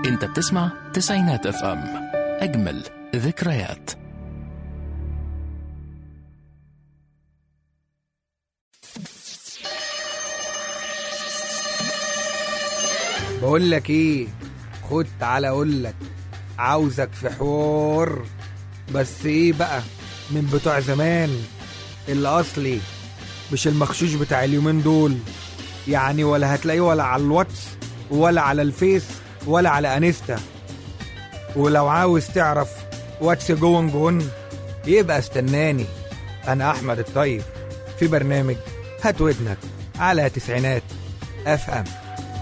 انت بتسمع تسعينات اف ام اجمل ذكريات بقول لك ايه خد تعالى اقول لك عاوزك في حوار بس ايه بقى من بتوع زمان الاصلي مش المخشوش بتاع اليومين دول يعني ولا هتلاقيه ولا على الواتس ولا على الفيس ولا على انستا ولو عاوز تعرف واتس جوين جون يبقى استناني انا احمد الطيب في برنامج هات ودنك على تسعينات اف ام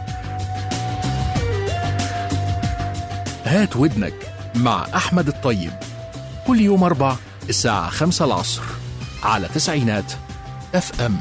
هات ودنك مع احمد الطيب كل يوم اربع الساعة خمسة العصر على تسعينات اف ام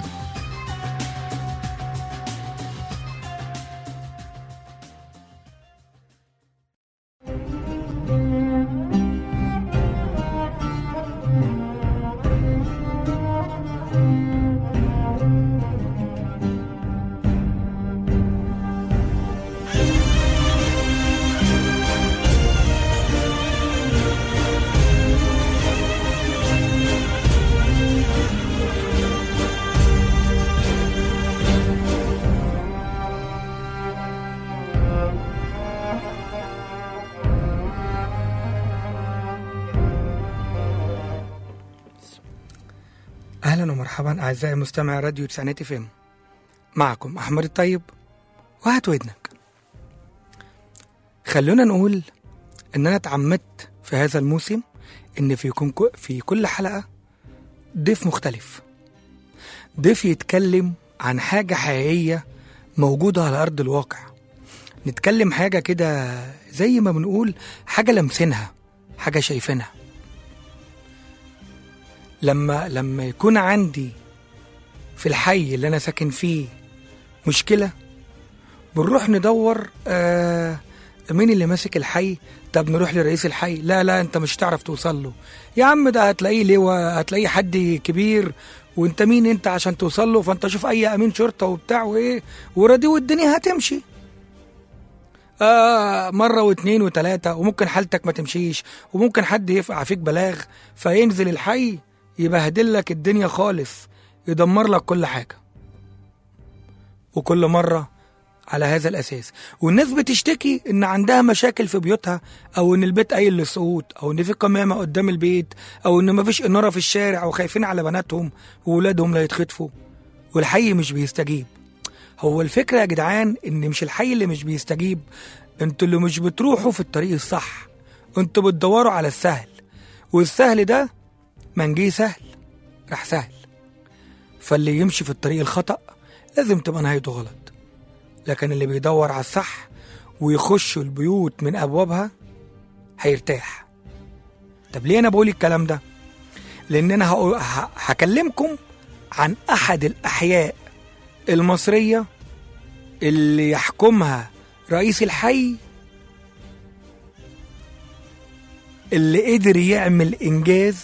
اهلا ومرحبا اعزائي مستمعي راديو تسعينات اف ام معكم احمد الطيب وهات ودنك خلونا نقول ان انا اتعمدت في هذا الموسم ان في يكون كو- في كل حلقه ضيف مختلف ضيف يتكلم عن حاجه حقيقيه موجوده على ارض الواقع نتكلم حاجه كده زي ما بنقول حاجه لمسينها حاجه شايفينها لما لما يكون عندي في الحي اللي انا ساكن فيه مشكله بنروح ندور آه مين اللي ماسك الحي طب نروح لرئيس الحي لا لا انت مش هتعرف توصل له يا عم ده هتلاقيه لواء هتلاقيه حد كبير وانت مين انت عشان توصل له فانت شوف اي امين شرطه وبتاع وايه وراضي والدنيا هتمشي آه مرة واتنين وتلاتة وممكن حالتك ما تمشيش وممكن حد يفقع فيك بلاغ فينزل الحي يبهدل لك الدنيا خالص يدمر لك كل حاجة وكل مرة على هذا الأساس والناس بتشتكي إن عندها مشاكل في بيوتها أو إن البيت قايل للسقوط أو إن في قمامة قدام البيت أو إن مفيش إنارة في الشارع وخايفين على بناتهم وولادهم لا يتخطفوا والحي مش بيستجيب هو الفكرة يا جدعان إن مش الحي اللي مش بيستجيب انتوا اللي مش بتروحوا في الطريق الصح انتوا بتدوروا على السهل والسهل ده من جه سهل راح سهل فاللي يمشي في الطريق الخطأ لازم تبقى نهايته غلط لكن اللي بيدور على الصح ويخش البيوت من أبوابها هيرتاح طب ليه أنا بقول الكلام ده؟ لأن أنا هقول- ه- هكلمكم عن أحد الأحياء المصرية اللي يحكمها رئيس الحي اللي قدر يعمل إنجاز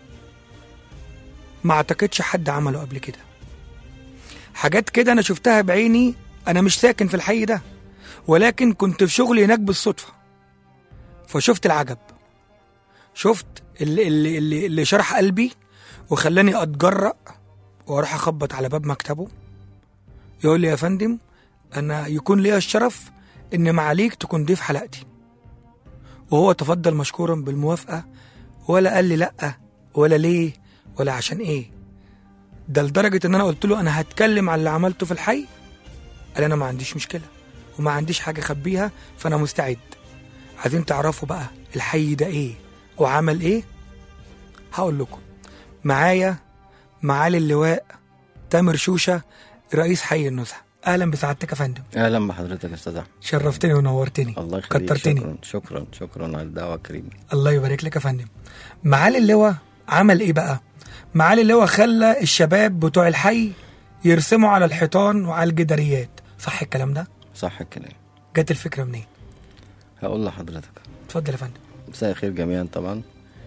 ما اعتقدش حد عمله قبل كده حاجات كده انا شفتها بعيني انا مش ساكن في الحي ده ولكن كنت في شغلي هناك بالصدفة فشفت العجب شفت اللي, اللي, اللي, اللي شرح قلبي وخلاني اتجرأ واروح اخبط على باب مكتبه يقول لي يا فندم انا يكون ليا الشرف ان معاليك تكون ضيف حلقتي وهو تفضل مشكورا بالموافقة ولا قال لي لأ ولا ليه ولا عشان ايه ده لدرجة ان انا قلت له انا هتكلم على اللي عملته في الحي قال انا ما عنديش مشكلة وما عنديش حاجة اخبيها فانا مستعد عايزين تعرفوا بقى الحي ده ايه وعمل ايه هقول لكم معايا معالي اللواء تامر شوشة رئيس حي النزهة اهلا بسعادتك يا فندم اهلا بحضرتك يا استاذ احمد شرفتني ونورتني الله يخليك كترتني شكرا شكرا شكرا على الدعوه الكريمه الله يبارك لك يا فندم معالي اللواء عمل ايه بقى معالي اللواء خلى الشباب بتوع الحي يرسموا على الحيطان وعلى الجداريات صح الكلام ده صح الكلام جت الفكره منين هقول لحضرتك اتفضل يا فندم مساء الخير جميعا طبعا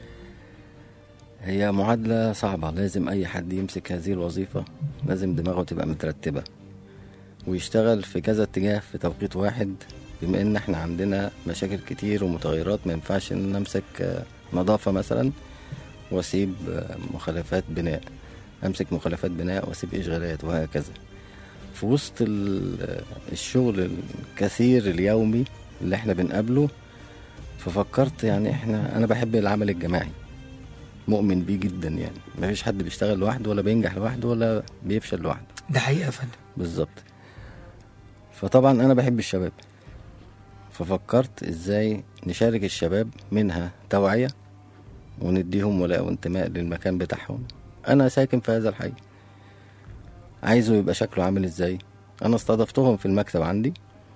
هي معادلة صعبة لازم أي حد يمسك هذه الوظيفة لازم دماغه تبقى مترتبة ويشتغل في كذا اتجاه في توقيت واحد بما ان احنا عندنا مشاكل كتير ومتغيرات ما ينفعش ان أنا امسك آه، نظافه مثلا واسيب آه، مخالفات بناء امسك مخالفات بناء واسيب اشغالات وهكذا في وسط ال- الشغل الكثير اليومي اللي احنا بنقابله ففكرت يعني احنا انا بحب العمل الجماعي مؤمن بيه جدا يعني مفيش حد بيشتغل لوحده ولا بينجح لوحده ولا بيفشل لوحده ده حقيقه يا فندم بالظبط فطبعا انا بحب الشباب ففكرت ازاي نشارك الشباب منها توعية ونديهم ولاء وانتماء للمكان بتاعهم انا ساكن في هذا الحي عايزه يبقى شكله عامل ازاي انا استضفتهم في المكتب عندي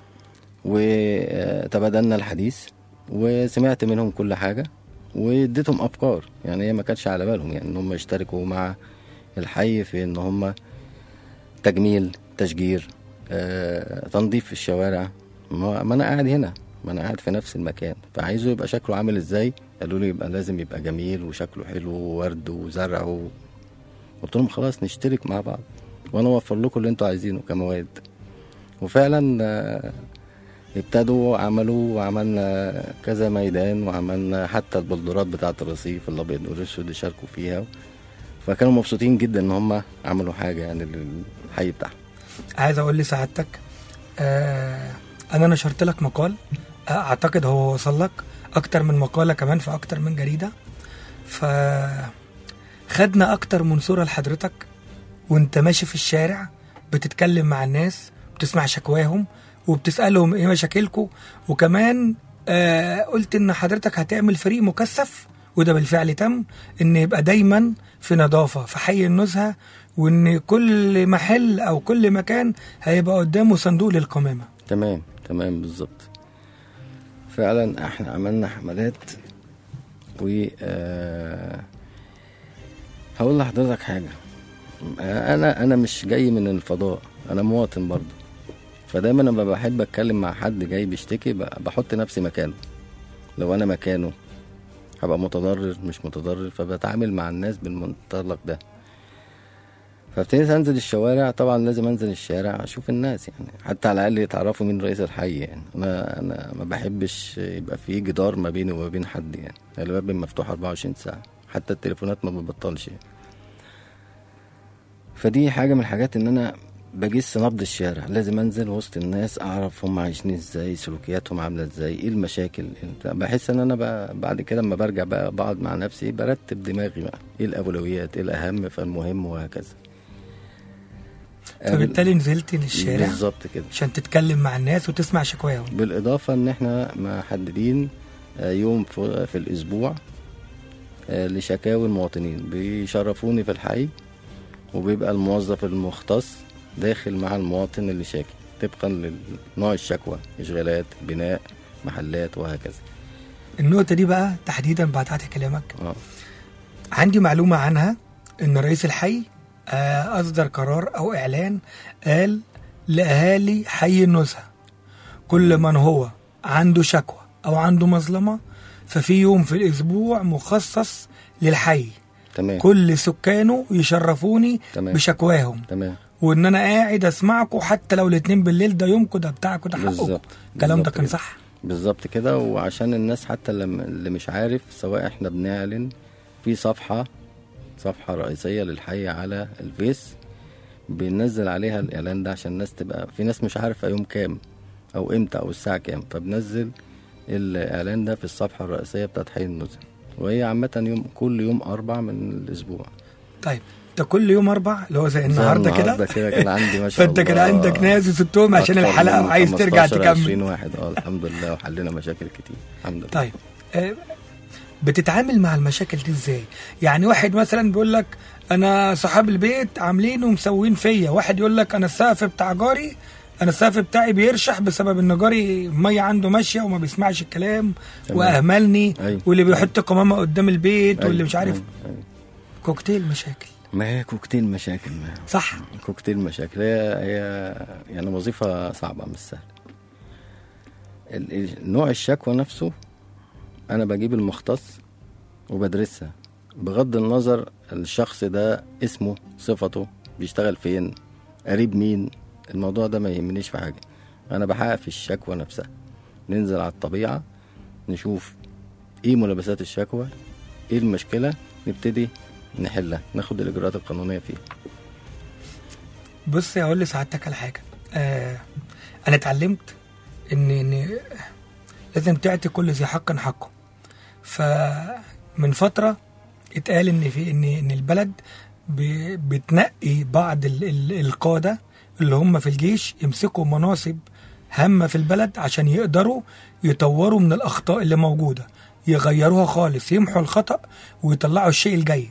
وتبادلنا الحديث وسمعت منهم كل حاجة واديتهم افكار يعني هي ما كانتش على بالهم يعني ان هم يشتركوا مع الحي في ان هم تجميل تشجير آه، تنظيف في الشوارع ما ما انا قاعد هنا ما انا قاعد في نفس المكان فعايزه يبقى شكله عامل ازاي قالوا لي يبقى لازم يبقى جميل وشكله حلو وورد وزرع و... قلت لهم خلاص نشترك مع بعض وانا اوفر لكم اللي انتوا عايزينه كمواد وفعلا آه، ابتدوا عملوا وعملنا كذا ميدان وعملنا حتى البلدورات بتاعة الرصيف الابيض والاسود شاركوا فيها فكانوا مبسوطين جدا ان هم عملوا حاجه يعني للحي بتاعهم عايز اقول لسعادتك آه انا نشرت لك مقال آه اعتقد هو وصل لك اكتر من مقاله كمان في اكتر من جريده ف خدنا اكتر من صوره لحضرتك وانت ماشي في الشارع بتتكلم مع الناس بتسمع شكواهم وبتسالهم ايه مشاكلكم وكمان آه قلت ان حضرتك هتعمل فريق مكثف وده بالفعل تم ان يبقى دايما في نظافه في حي النزهه وان كل محل او كل مكان هيبقى قدامه صندوق للقمامه تمام تمام بالظبط فعلا احنا عملنا حملات و آه، هقول لحضرتك حاجه آه، انا انا مش جاي من الفضاء انا مواطن برضه فدايما لما بحب اتكلم مع حد جاي بيشتكي ب- بحط نفسي مكانه لو انا مكانه هبقى متضرر مش متضرر فبتعامل مع الناس بالمنطلق ده فابتديت انزل الشوارع طبعا لازم انزل الشارع اشوف الناس يعني حتى على الاقل يتعرفوا مين رئيس الحي يعني انا انا ما بحبش يبقى في جدار ما بيني وما بين حد يعني الباب مفتوح 24 ساعه حتى التليفونات ما بتبطلش يعني. فدي حاجه من الحاجات ان انا بجس نبض الشارع لازم انزل وسط الناس اعرف هم عايشين ازاي سلوكياتهم عامله ازاي ايه المشاكل بحس ان انا بقى بعد كده لما برجع بقى بقعد مع نفسي برتب دماغي بقى ايه الاولويات ايه الاهم فالمهم وهكذا فبالتالي نزلت للشارع بالظبط كده عشان تتكلم مع الناس وتسمع شكواهم بالإضافة إن إحنا محددين آه، يوم في, في الأسبوع آه، لشكاوي المواطنين بيشرفوني في الحي وبيبقى الموظف المختص داخل مع المواطن اللي شاكي طبقا لنوع الشكوى إشغالات بناء محلات وهكذا النقطه دي بقى تحديدا بعد قطع كلامك اه عندي معلومة عنها إن رئيس الحي آه، أصدر قرار أو إعلان قال لأهالي حي النزهة كل من هو عنده شكوى أو عنده مظلمة ففي يوم في الأسبوع مخصص للحي تمام كل سكانه يشرفوني تمام. بشكواهم تمام وإن أنا قاعد أسمعكم حتى لو الاتنين بالليل ده يومكم ده بتاعكم ده حقكم بالظبط الكلام ده بالظبط كان كده. صح بالظبط كده وعشان الناس حتى اللي اللي مش عارف سواء احنا بنعلن في صفحة صفحة رئيسية للحي على الفيس بننزل عليها الإعلان ده عشان الناس تبقى في ناس مش عارفة يوم كام أو إمتى أو الساعة كام فبنزل الإعلان ده في الصفحة الرئيسية بتاعت حي النزهة وهي عامة يوم كل يوم أربع من الأسبوع طيب ده كل يوم أربع اللي هو زي النهارده كده النهارده كده كان عندي ما شاء الله فانت كان عندك ناس وستهم عشان أكتر الحلقه من وعايز ترجع 15 تكمل 20 واحد اه الحمد لله وحلينا مشاكل كتير الحمد لله طيب آه، بتتعامل مع المشاكل دي ازاي يعني واحد مثلا بيقول لك انا صحاب البيت عاملين ومسوين فيا واحد يقول لك انا السقف بتاع جاري انا السقف بتاعي بيرشح بسبب ان جاري الميه عنده ماشيه وما بيسمعش الكلام تمام. واهملني أيوة. واللي بيحط قمامه قدام البيت واللي أيوة، مش عارف أيوة، أيوة. كوكتيل مشاكل ما هي كوكتيل مشاكل ما صح كوكتيل مشاكل هي هي يعني وظيفة صعبة مش سهلة ال- ال- نوع الشكوى نفسه أنا بجيب المختص وبدرسها بغض النظر الشخص ده اسمه صفته بيشتغل فين قريب مين الموضوع ده ما يهمنيش في حاجة أنا بحقق في الشكوى نفسها ننزل على الطبيعة نشوف ايه ملابسات الشكوى ايه المشكلة نبتدي نحلها ناخد الإجراءات القانونية فيها بص اقول لسعادتك على حاجه آه انا اتعلمت ان ان لازم تعطي كل ذي حق حقه فمن فتره اتقال ان في ان ان البلد ب- بتنقي بعض ال ال القاده اللي هم في الجيش يمسكوا مناصب هامه في البلد عشان يقدروا يطوروا من الاخطاء اللي موجوده يغيروها خالص يمحوا الخطا ويطلعوا الشيء الجيد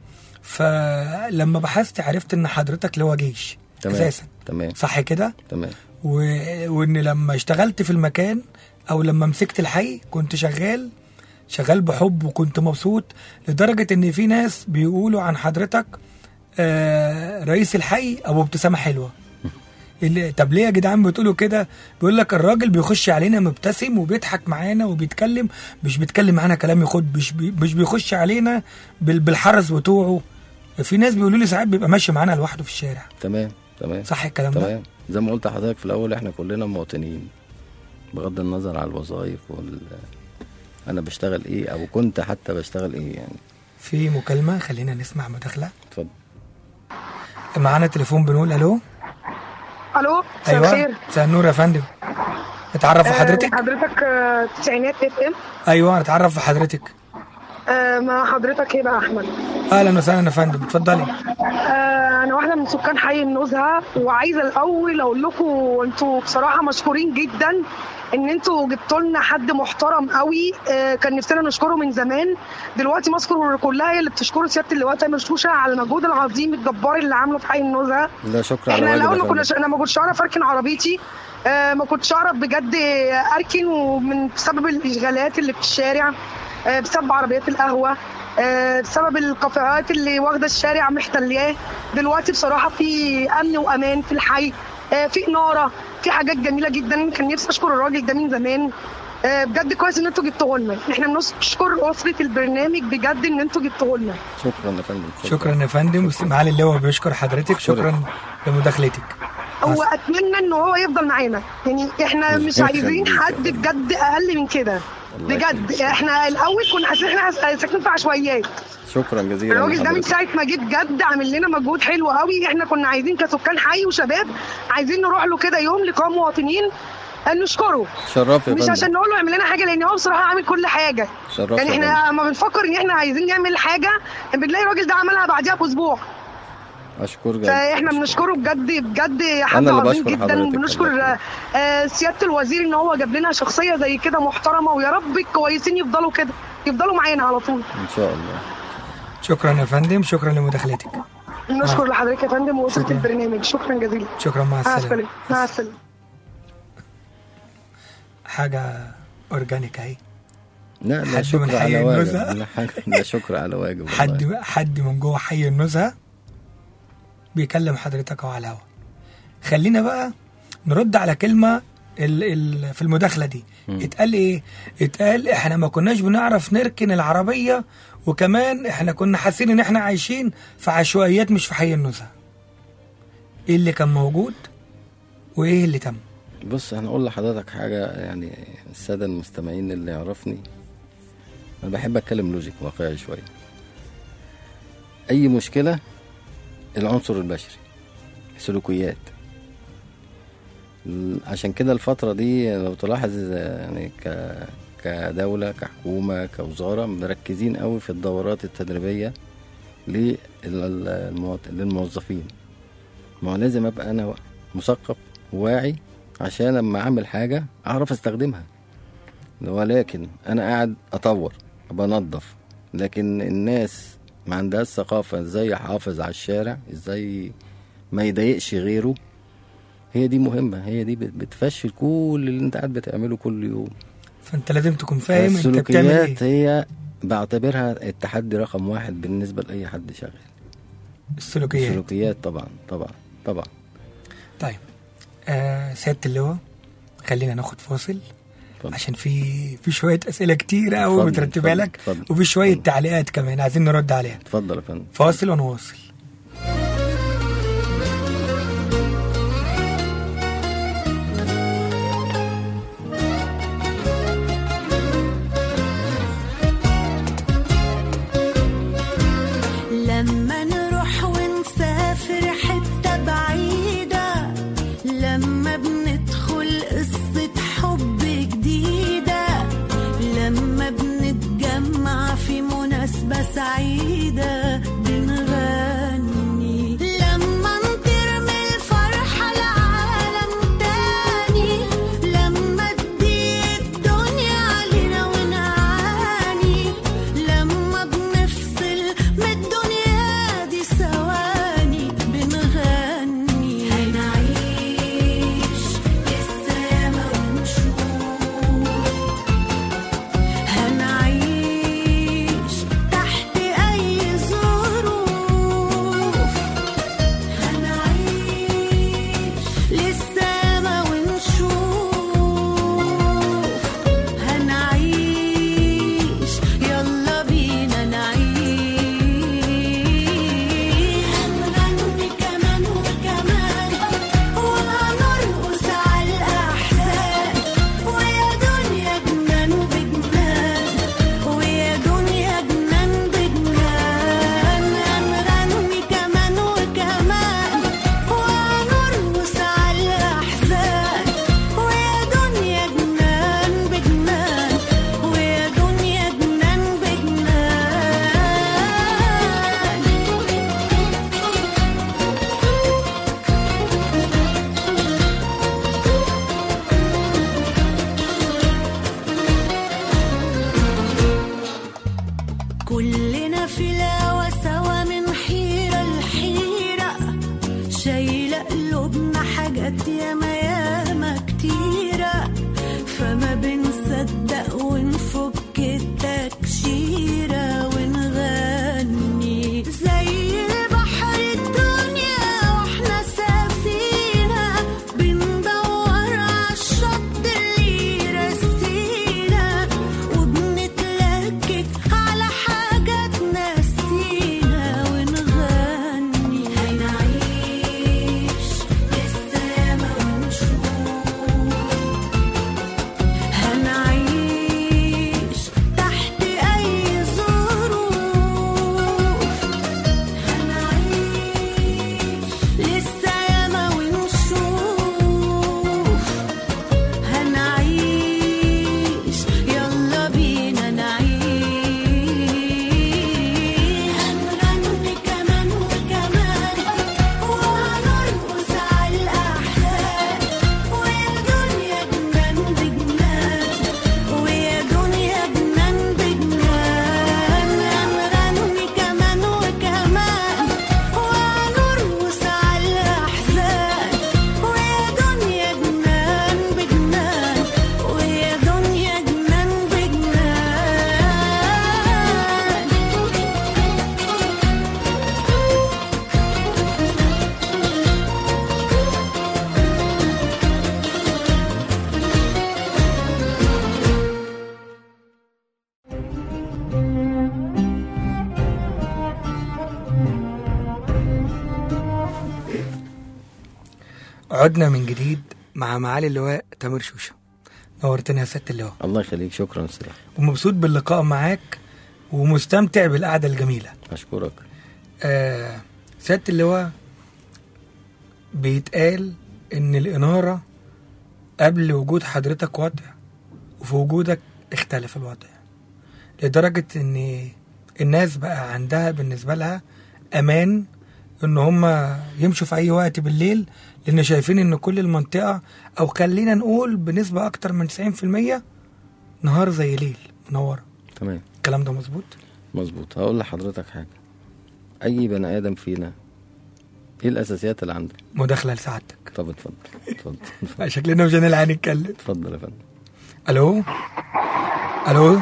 فلما بحثت عرفت ان حضرتك اللي هو جيش تمام اساسا تمام صح كده تمام و... وان لما اشتغلت في المكان او لما مسكت الحي كنت شغال شغال بحب وكنت مبسوط لدرجة ان في ناس بيقولوا عن حضرتك آه رئيس الحي ابو ابتسامة حلوة اللي طب ليه يا جدعان بتقولوا كده بيقول لك الراجل بيخش علينا مبتسم وبيضحك معانا وبيتكلم مش بيتكلم معانا كلام يخد مش بي مش بيخش علينا بال... بالحرس بتوعه في ناس بيقولوا لي ساعات بيبقى ماشي معانا لوحده في الشارع تمام تمام صح الكلام ده تمام زي ما قلت لحضرتك في الاول احنا كلنا مواطنين بغض النظر على الوظائف وال انا بشتغل ايه او كنت حتى بشتغل ايه يعني في مكالمة خلينا نسمع مداخلة اتفضل معانا تليفون بنقول الو الو مساء ايوه الخير مساء النور يا فندم اتعرف في آه، حضرتك حضرتك آه، تسعينات اف ام ايوه اتعرف في حضرتك مع حضرتك هبه احمد اهلا وسهلا يا فندم اتفضلي آه، انا واحده من سكان حي النزهه وعايزه الاول اقول لكم انتوا بصراحه مشكورين جدا ان انتوا جبتوا لنا حد محترم قوي آه، كان نفسنا نشكره من زمان دلوقتي مصر كلها هي اللي بتشكره سياده اللواء تامر شوشه على المجهود العظيم الجبار اللي عامله في حي النزهه لا شكر على احنا واجب الاول يا ما كناش فندم. انا ما كنتش اعرف اركن عربيتي آه ما كنتش اعرف بجد اركن ومن بسبب الاشغالات اللي في الشارع آه بسبب عربيات القهوه آه بسبب الكافيهات اللي واخده الشارع محتلياه دلوقتي بصراحه في امن وامان في الحي آه في اناره في حاجات جميله جدا كان نفسي اشكر الراجل ده من زمان آه بجد كويس ان انتوا جبتوه لنا احنا بنشكر اسره البرنامج بجد ان انتوا جبتوه لنا شكرا يا فندم شكرا يا فندم معالي اللواء بيشكر حضرتك شكرا لمداخلتك هو اتمنى ان هو يفضل معانا يعني احنا مش الله عايزين يخليك. حد بجد اقل من كده الله بجد يخليك. احنا الاول كنا حاسين ان احنا ساكنين في عشوائيات شكرا جزيلا الراجل ده من لحضرتك. ساعه ما جه بجد عامل لنا مجهود حلو قوي احنا كنا عايزين كسكان حي وشباب عايزين نروح له كده يوم لقاء مواطنين نشكره شرف يا مش فندم عشان نقول له اعمل لنا حاجه لان هو بصراحه عامل كل حاجه شرف يعني يا احنا فندم. لما بنفكر ان احنا عايزين نعمل حاجه بنلاقي الراجل ده عملها بعديها باسبوع اشكر جدا فاحنا أشكر. بنشكره بجد بجد حد أنا اللي عظيم بشكر جدا حضرتك، الله بنشكر يخليك. آه، سياده الوزير ان هو جاب لنا شخصيه زي كده محترمه ويا رب الكويسين يفضلوا كده يفضلوا معانا على طول ان شاء الله شكرا يا فندم شكرا لمداخلتك نشكر لحضرتك يا فندم واسره شكراً. البرنامج شكرا جزيلا شكرا مع مع السلامة السلامه مع السلامه حاجة اورجانيك اهي لا حد لا من شكر حي على واجب النزهة. لا حاجة- لا شكر على واجب والله. حد حد من جوه حي النزهه بيكلم حضرتك اهو على الهوا خلينا بقى نرد على كلمه ال ال في المداخله دي اتقال ايه اتقال احنا ما كناش بنعرف نركن العربيه وكمان احنا كنا حاسين ان احنا عايشين في عشوائيات مش في حي النزهه ايه اللي كان موجود وايه اللي تم بص انا اقول لحضرتك حاجه يعني الساده المستمعين اللي يعرفني انا بحب اتكلم لوجيك واقعي شويه اي مشكله العنصر البشري سلوكيات ال- عشان كده الفتره دي لو تلاحظ يعني ك كدوله كحكومه كوزاره مركزين قوي في الدورات التدريبيه للمواط- للموظفين ما هو لازم ابقى انا مثقف واعي عشان لما اعمل حاجه اعرف استخدمها ولكن انا قاعد اطور بنظف لكن الناس ما عندهاش ثقافه ازاي احافظ على الشارع ازاي ما يضايقش غيره هي دي مهمه هي دي بت- بتفشل كل اللي انت قاعد بتعمله كل يوم فانت لازم تكون فاهم انت بتعمل ايه السلوكيات هي بعتبرها التحدي رقم واحد بالنسبه لاي حد شغال السلوكيات السلوكيات طبعا طبعا طبعا طيب آه سيادة اللواء خلينا ناخد فاصل اتفضل. عشان في في شوية أسئلة كتير قوي اتفضل، مترتبة اتفضل، لك اتفضل. وفي شوية اتفضل. تعليقات كمان عايزين نرد عليها اتفضل يا فندم فاصل ونواصل عدنا من جديد مع معالي اللواء تامر شوشه نورتنا يا سياده اللواء الله يخليك شكرا استاذ ومبسوط باللقاء معاك ومستمتع بالقعده الجميله اشكرك آه سياده اللواء بيتقال ان الاناره قبل وجود حضرتك وضع وفي وجودك اختلف الوضع لدرجه ان الناس بقى عندها بالنسبه لها امان ان هم يمشوا في اي وقت بالليل لان شايفين ان كل المنطقه او خلينا نقول بنسبه اكتر من 90% نهار زي ليل منوره تمام الكلام ده مظبوط مظبوط هقول لحضرتك حاجه اي بني ادم فينا ايه الاساسيات اللي عنده مداخله لسعادتك طب اتفضل اتفضل اتفضل, شكلنا مش هنلحق نتكلم اتفضل يا فندم الو الو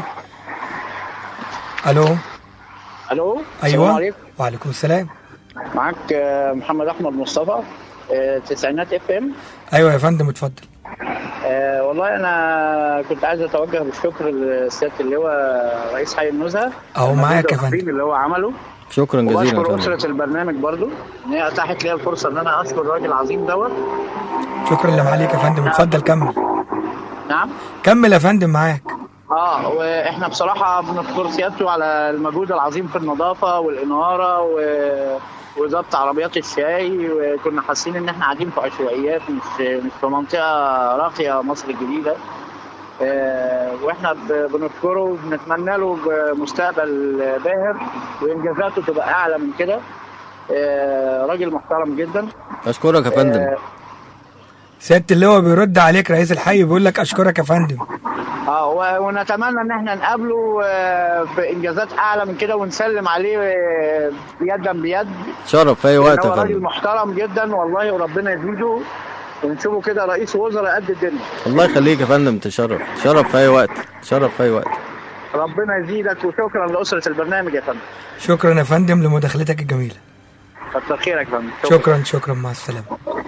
الو الو السلام ايوه عليكم وعليكم السلام معاك آه، محمد احمد مصطفى آه، تسعينات اف ام ايوه يا فندم اتفضل آه، والله انا كنت عايز اتوجه بالشكر لسياده اللواء رئيس حي النزهه أهو معاك يا المجهود فندم. العظيم اللي هو عمله شكرا جزيلا واشكر يا فندم اسره البرنامج برضو ان هي اتاحت لي الفرصه ان انا اشكر الراجل العظيم دوت شكرا اللي معاليك يا فندم اتفضل كمل نعم كمل يا فندم معاك اه واحنا بصراحه بنشكر سيادته على المجهود العظيم في النظافه والاناره و... وضبط عربيات الشاي وكنا حاسين ان احنا قاعدين في عشوائيات مش مش في منطقه راقيه مصر الجديده آه، واحنا ب- بنشكره وبنتمنى له مستقبل باهر وانجازاته تبقى اعلى من كده آه، راجل محترم جدا اشكرك يا فندم آه، سياده اللواء بيرد عليك رئيس الحي بيقول لك اشكرك يا فندم اه و- ونتمنى ان احنا نقابله آه، بانجازات اعلى من كده ونسلم عليه آه، يدا بيد شرف في اي وقت هو يا راجل فندم محترم جدا والله وربنا يزيده ونشوفه كده رئيس وزراء قد الدنيا الله يخليك يا فندم تشرف شرف في اي وقت شرف في اي وقت ربنا يزيدك وشكرا لاسره البرنامج يا فندم شكرا يا فندم لمداخلتك الجميله كتر خيرك يا فندم شكرا شكرا مع السلامه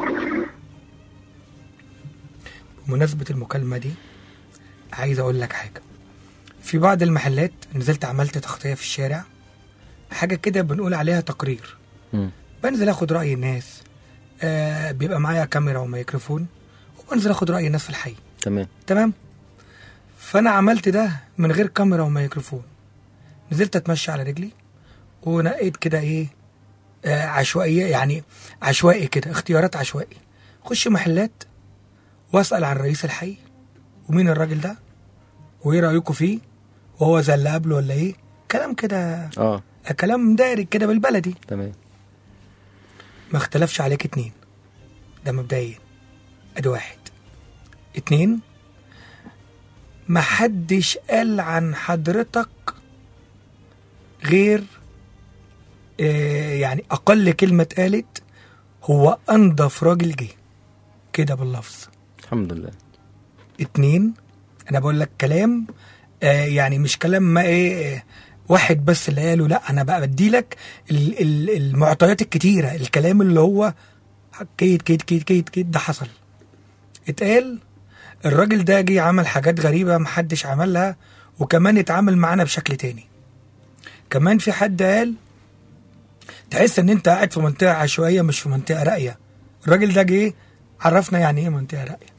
بمناسبه المكالمه دي عايز اقول لك حاجه في بعض المحلات نزلت عملت تغطيه في الشارع حاجه كده بنقول عليها تقرير مم. بنزل اخد راي الناس آه بيبقى معايا كاميرا وميكروفون وبنزل اخد راي الناس في الحي تمام تمام فانا عملت ده من غير كاميرا وميكروفون نزلت اتمشى على رجلي ونقيت كده ايه آه عشوائيه يعني عشوائي كده اختيارات عشوائي خش محلات واسال عن رئيس الحي ومين الراجل ده وايه رايكم فيه وهو زي اللي قبله ولا ايه كلام كده اه كلام دارج كده بالبلدي تمام ما اختلفش عليك اتنين ده مبدئيا ادي واحد اتنين ما حدش قال عن حضرتك غير آه يعني اقل كلمة اتقالت هو انضف راجل جه كده باللفظ الحمد لله اتنين انا بقول لك كلام آه يعني مش كلام ما ايه آه، واحد بس اللي قاله لا انا بقى بدي لك ال- ال- المعطيات الكتيره الكلام اللي هو كيد كيد كيد كيد كيد ده حصل اتقال الراجل ده جه عمل حاجات غريبه محدش عملها وكمان اتعامل معانا بشكل تاني كمان في حد قال تحس ان انت قاعد في منطقه عشوائيه مش في منطقه راقيه الراجل ده جه عرفنا يعني ايه منطقه راقيه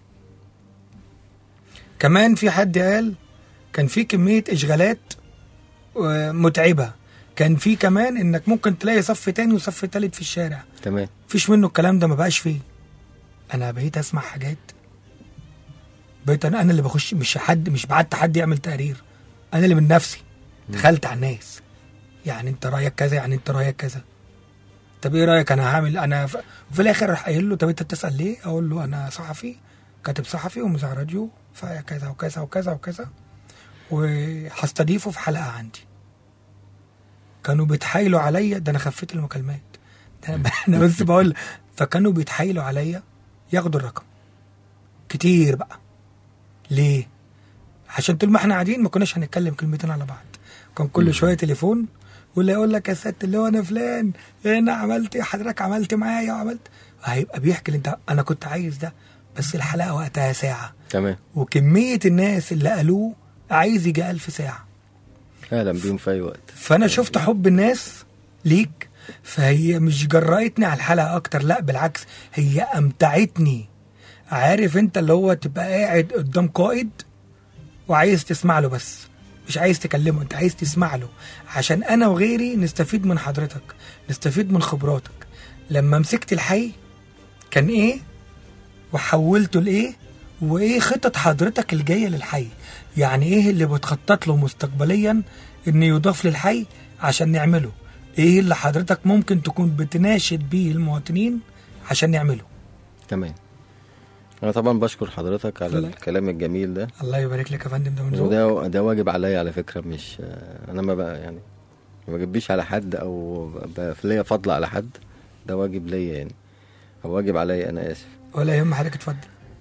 كمان في حد قال كان في كمية إشغالات آه، متعبة كان في كمان إنك ممكن تلاقي صف تاني وصف تالت في الشارع تمام مفيش منه الكلام ده ما بقاش فيه أنا بقيت أسمع حاجات بقيت أنا, أنا اللي بخش مش حد مش بعت حد يعمل تقرير أنا اللي من نفسي دخلت على الناس يعني أنت رأيك كذا يعني أنت رأيك كذا طب ايه رايك انا هعمل انا ف... وفي الاخر راح قايل له طب انت بتسال ليه اقول له انا صحفي كاتب صحفي ومذيع راديو فكذا وكذا وكذا وكذا وهستضيفه في حلقه عندي كانوا بيتحايلوا عليا ده انا خفيت المكالمات ده انا أنا بس بقول فكانوا بيتحايلوا عليا ياخدوا الرقم كتير بقى ليه عشان طول ما احنا قاعدين ما كناش هنتكلم كلمتين على بعض كان كل شويه تليفون واللي يقول لك يا ست اللي هو انا فلان انا عملت إيه؟ حضرتك عملت معايا وعملت هيبقى بيحكي لي انت انا كنت عايز ده بس الحلقه وقتها ساعه تمام وكميه الناس اللي قالوه عايز يجي ألف ساعه اهلا بيهم في اي وقت فانا شفت حب الناس ليك فهي مش جرأتني على الحلقه اكتر لا بالعكس هي امتعتني عارف انت اللي هو تبقى قاعد قدام قائد وعايز تسمع له بس مش عايز تكلمه انت عايز تسمع له عشان انا وغيري نستفيد من حضرتك نستفيد من خبراتك لما مسكت الحي كان ايه وحولته لايه وايه خطط حضرتك الجايه للحي يعني ايه اللي بتخطط له مستقبليا ان يضاف للحي عشان نعمله ايه اللي حضرتك ممكن تكون بتناشد بيه المواطنين عشان نعمله تمام انا طبعا بشكر حضرتك على الله. الكلام الجميل ده الله يبارك لك يا فندم ده من ذوقك وده ده واجب عليا على فكره مش انا ما بقى يعني ما بجبيش على حد او ب- ليا فضل على حد ده واجب ليا يعني او واجب عليا انا اسف ولا يهم حضرتك اتفضل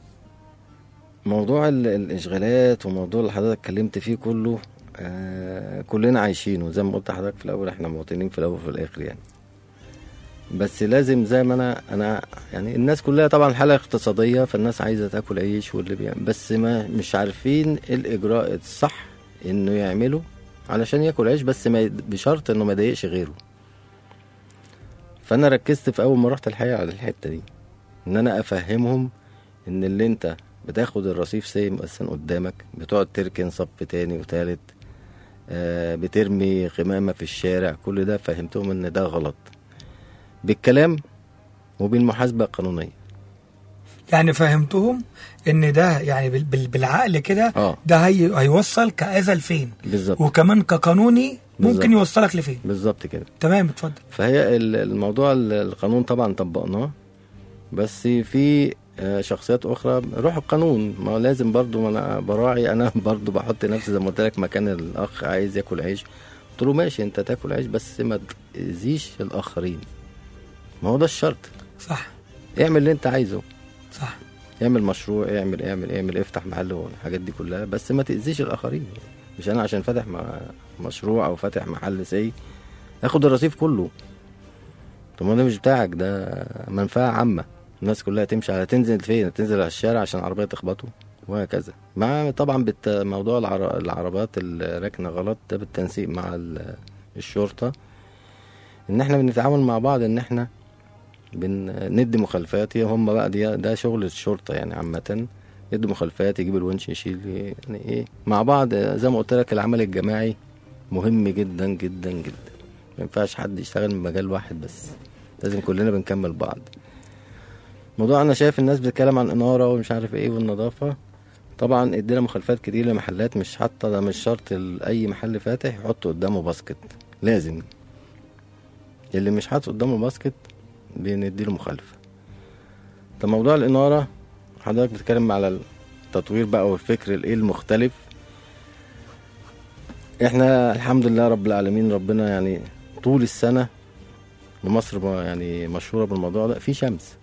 موضوع ال- الاشغالات وموضوع اللي حضرتك اتكلمت فيه كله آه كلنا عايشينه زي ما قلت لحضرتك في الاول احنا مواطنين في الاول وفي الاخر يعني بس لازم زي ما انا انا يعني الناس كلها طبعا حاله اقتصاديه فالناس عايزه تاكل عيش واللي بيعمل بس ما مش عارفين إيه الاجراء الصح انه يعمله علشان ياكل عيش بس ما يد- بشرط انه ما يضايقش غيره فانا ركزت في اول ما رحت الحقيقه على الحته دي ان انا افهمهم ان اللي انت بتاخد الرصيف سايم مثلا قدامك بتقعد تركن صف تاني وتالت آه بترمي قمامة في الشارع كل ده فهمتهم ان ده غلط بالكلام وبالمحاسبة القانونية يعني فهمتهم ان ده يعني بال- بال- بالعقل كده اه ده هي هيوصل كأذى لفين بالظبط وكمان كقانوني ممكن بالظبط. يوصلك لفين بالظبط كده تمام اتفضل فهي ال- الموضوع ال- القانون طبعا طبقناه بس في آه، شخصيات اخرى روح القانون ما هو لازم برضو ما انا براعي انا برضو بحط نفسي زي ما قلت لك مكان الاخ عايز ياكل عيش قلت له ماشي انت تاكل عيش بس ما تاذيش الاخرين ما هو ده الشرط صح اعمل اللي انت عايزه صح اعمل مشروع اعمل اعمل اعمل افتح محل والحاجات دي كلها بس ما تاذيش الاخرين مش انا عشان فاتح م- مشروع او فاتح محل سي اخد الرصيف كله طب ما ده مش بتاعك ده منفعه عامه الناس كلها تمشي على تنزل فين تنزل على الشارع عشان عربيه تخبطه وهكذا مع طبعا بالت... موضوع العر... العربات الراكنه غلط ده بالتنسيق مع ال... الشرطه ان احنا بنتعاون مع بعض ان احنا بندي مخالفات هي هم بقى دي ده شغل الشرطه يعني عامه يدي مخالفات يجيب الونش يشيل يعني ايه مع بعض زي ما قلت لك العمل الجماعي مهم جدا جدا جدا ما ينفعش حد يشتغل من مجال واحد بس لازم كلنا بنكمل بعض موضوع انا شايف الناس بتتكلم عن اناره ومش عارف ايه والنظافه طبعا ادينا مخالفات كتير لمحلات مش حاطه ده مش شرط ال- اي محل فاتح يحط قدامه باسكت لازم اللي مش حاطط قدامه باسكت بنديله مخالفه طب موضوع الاناره حضرتك بتتكلم على التطوير بقى والفكر الايه المختلف احنا الحمد لله رب العالمين ربنا يعني طول السنه مصر ما- يعني مشهوره بالموضوع ده في شمس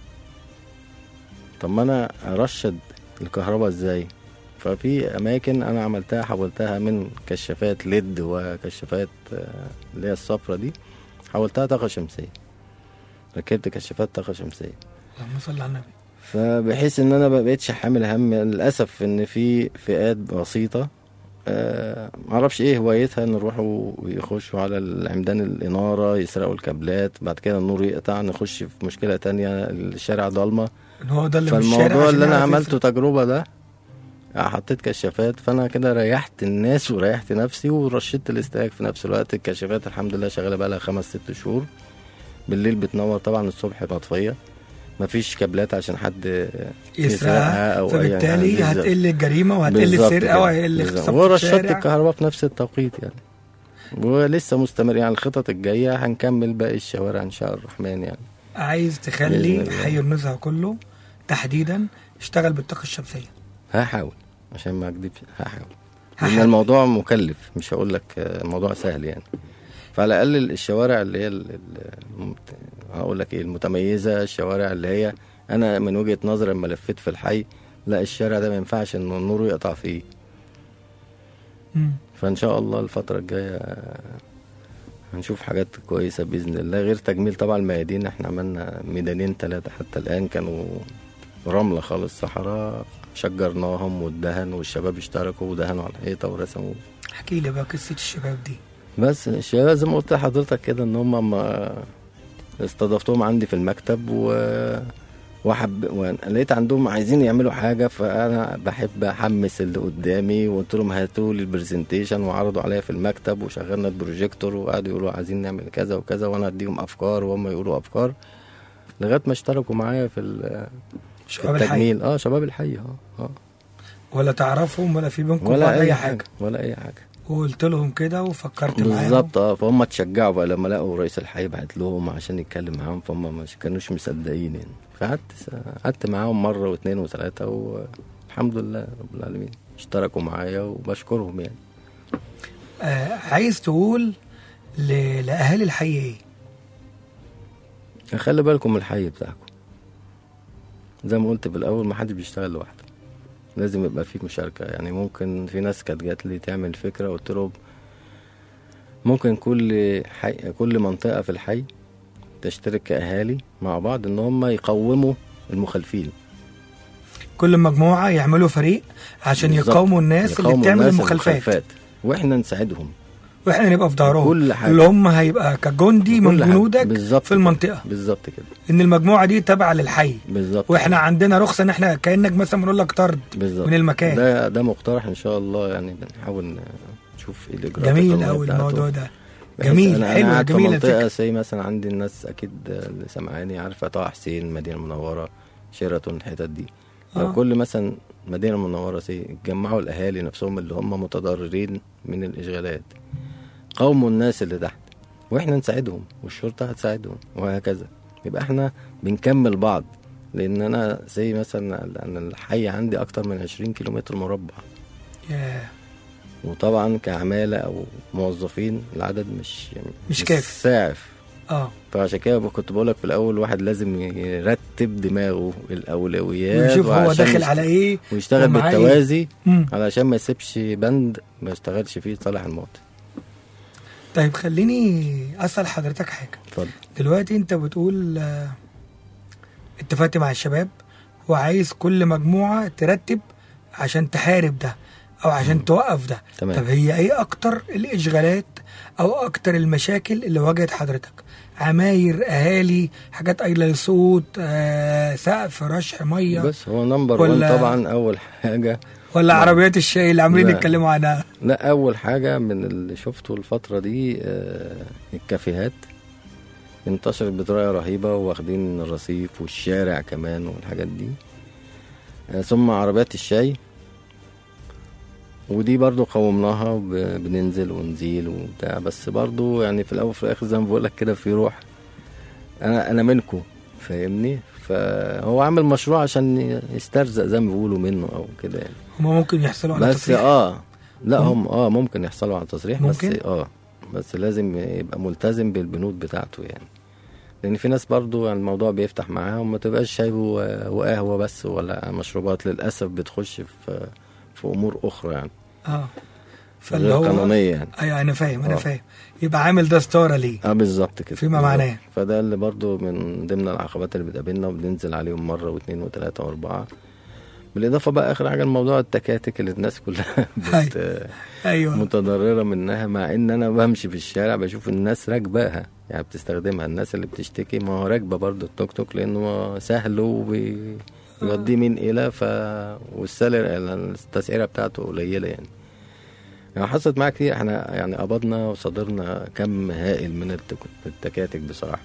طب ما انا ارشد الكهرباء ازاي ففي اماكن انا عملتها حولتها من كشافات ليد وكشافات آه، اللي هي الصفرة دي حولتها طاقه شمسيه ركبت كشافات طاقه شمسيه اللهم صل على النبي فبحيث ان انا ما بقتش حامل هم للاسف ان في فئات بسيطه آه معرفش ايه هوايتها ان يروحوا ويخشوا على العمدان الاناره يسرقوا الكابلات بعد كده النور يقطع نخش في مشكله تانية الشارع ضلمه ان هو ده اللي مش شارع فالموضوع عشان اللي انا يعرف عملته يسرق. تجربه ده حطيت كشافات فانا كده ريحت الناس وريحت نفسي ورشدت الاستهلاك في نفس الوقت الكشافات الحمد لله شغاله بقى لها خمس ست شهور بالليل بتنور طبعا الصبح مطفيه مفيش كابلات عشان حد يسرقها أو أي فبالتالي حاجة. بالظبط. هتقل الجريمه وهتقل بالظبط السرقه كده. وهيقل بالظبط. اغتصاب في ورشدت الشارع الكهرباء في نفس التوقيت يعني ولسه مستمر يعني الخطط الجايه هنكمل باقي الشوارع ان شاء الرحمن يعني عايز تخلي بإذن الله. حي النزهه كله تحديدا يشتغل بالطاقه الشمسيه هحاول عشان ما اكذبش هحاول لان هحاول. الموضوع مكلف مش هقول لك آه، الموضوع سهل يعني فعلى الاقل الشوارع اللي هي ال- ال- المت- هقول لك ايه المتميزه الشوارع اللي هي انا من وجهه نظري لما لفيت في الحي لا الشارع ده ما ينفعش ان النور يقطع فيه مم. فان شاء الله الفتره الجايه آه، هنشوف حاجات كويسه باذن الله غير تجميل طبعا الميادين احنا عملنا ميدانين ثلاثه حتى الان كانوا رمله خالص صحراء شجرناهم وادهن والشباب اشتركوا ودهنوا على الحيطه ورسموا احكي لي بقى قصه الشباب دي بس الشباب زي ما قلت لحضرتك كده ان هم ما استضفتهم عندي في المكتب و وحب ولقيت عندهم عايزين يعملوا حاجه فانا بحب احمس اللي قدامي وقلت لهم هاتوا لي البرزنتيشن وعرضوا عليا في المكتب وشغلنا البروجيكتور وقعدوا يقولوا عايزين نعمل كذا وكذا وانا اديهم افكار وهم يقولوا افكار لغايه ما اشتركوا معايا في ال- في شباب الحي التجميل اه شباب الحي اه اه ولا تعرفهم ولا في بينكم ولا بعض اي اي حاجه حاجه ولا اي حاجه وقلت لهم كده وفكرت معاهم بالظبط اه فهم اتشجعوا بقى لما لقوا رئيس الحي بعت لهم عشان يتكلم معاهم فهم مش كانوش مصدقين يعني فقعدت س- قعدت معاهم مره واثنين وثلاثه والحمد لله رب العالمين اشتركوا معايا وبشكرهم يعني آه عايز تقول ل... لاهالي الحي ايه خلي بالكم من الحي بتاعكم زي ما قلت في الاول ما حدش بيشتغل لوحده لازم يبقى فيه مشاركه يعني ممكن في ناس كانت جات لي تعمل فكره قلت لهم ممكن كل حي كل منطقه في الحي تشترك كاهالي مع بعض ان هم يقوموا المخالفين كل مجموعه يعملوا فريق عشان بالظبط. يقاوموا الناس اللي يقاوموا بتعمل الناس المخالفات واحنا نساعدهم واحنا نبقى في ظهرهم كل حاجة. اللي هم هيبقى كجندي من كل حاجة. جنودك بالظبط في كده. المنطقه بالظبط كده ان المجموعه دي تابعه للحي بالظبط واحنا عندنا رخصه ان احنا كانك مثلا بنقول لك طرد بالظبط من المكان ده ده مقترح ان شاء الله يعني بنحاول ن- نشوف ايه الاجراءات جميل القانونية قوي بتاعته. الموضوع ده بحيث جميل أنا حلو أنا قاعد في جميله منطقه الفكره زي مثلا عندي الناس اكيد اللي سامعاني عارفه طه حسين مدينه منوره شيراتون الحتت دي آه. لو كل مثلا مدينه منوره سي اتجمعوا الاهالي نفسهم اللي هم متضررين من الاشغالات قوموا الناس اللي تحت واحنا نساعدهم والشرطه هتساعدهم وهكذا يبقى احنا بنكمل بعض لان انا زي مثلا انا الحي عندي اكتر من 20 كيلومتر مربع ياه. وطبعا كعماله او موظفين العدد مش يعني مش كافي. ساعف اه فعشان كده كنت بقولك في الاول الواحد لازم يرتب دماغه الاولويات ونشوف هو وعشان داخل يشت- على ايه ويشتغل ومعاه إيه. بالتوازي مم. علشان ما يسيبش بند ما يشتغلش فيه صالح المواطن طيب خليني اسال حضرتك حاجه اتفضل دلوقتي انت بتقول آه، اتفقت مع الشباب وعايز كل مجموعه ترتب عشان تحارب ده او عشان توقف ده تمام. طب هي ايه اكتر الاشغالات او اكتر المشاكل اللي واجهت حضرتك عماير اهالي حاجات قايله للصوت آه، سقف رشح ميه بس هو نمبر ولا- 1 طبعا اول حاجه ولا عربيات الشاي اللي عاملين لا. يتكلموا عنها لا اول حاجه من اللي شفته الفتره دي آه، الكافيهات انتشرت بطريقه رهيبه واخدين الرصيف والشارع كمان والحاجات دي آه، ثم عربيات الشاي ودي برضو قومناها وبننزل ونزيل وبتاع بس برضو يعني في الاول وفي الاخر زي ما بقول لك كده في روح انا انا منكم فاهمني فهو عامل مشروع عشان يسترزق زي ما بيقولوا منه او كده يعني هما ممكن يحصلوا على بس تصريح اه لا مم. هم اه ممكن يحصلوا على تصريح ممكن؟ بس اه بس لازم يبقى ملتزم بالبنود بتاعته يعني لان في ناس برضو يعني الموضوع بيفتح معاهم ما تبقاش شاي و- وقهوه بس ولا مشروبات للاسف بتخش في في امور اخرى يعني اه فاللي غير هو قانونيه يعني ايوه انا فاهم انا آه. فاهم يبقى عامل ده ستاره ليه اه بالظبط كده فيما بالظبط. معناه. فده اللي برضو من ضمن العقبات اللي بتقابلنا وبننزل عليهم مره واثنين وثلاثه واربعه بالاضافه بقى اخر حاجه الموضوع التكاتك اللي الناس كلها بت... ايوه متضرره منها مع ان انا بمشي في الشارع بشوف الناس راكباها يعني بتستخدمها الناس اللي بتشتكي ما هو راكبه برضه التوك توك لانه سهل وبيوديه من الى ف والسعر التسعيره بتاعته قليله يعني يعني حصلت معايا كتير احنا يعني قبضنا وصادرنا كم هائل من التك- التكاتك بصراحه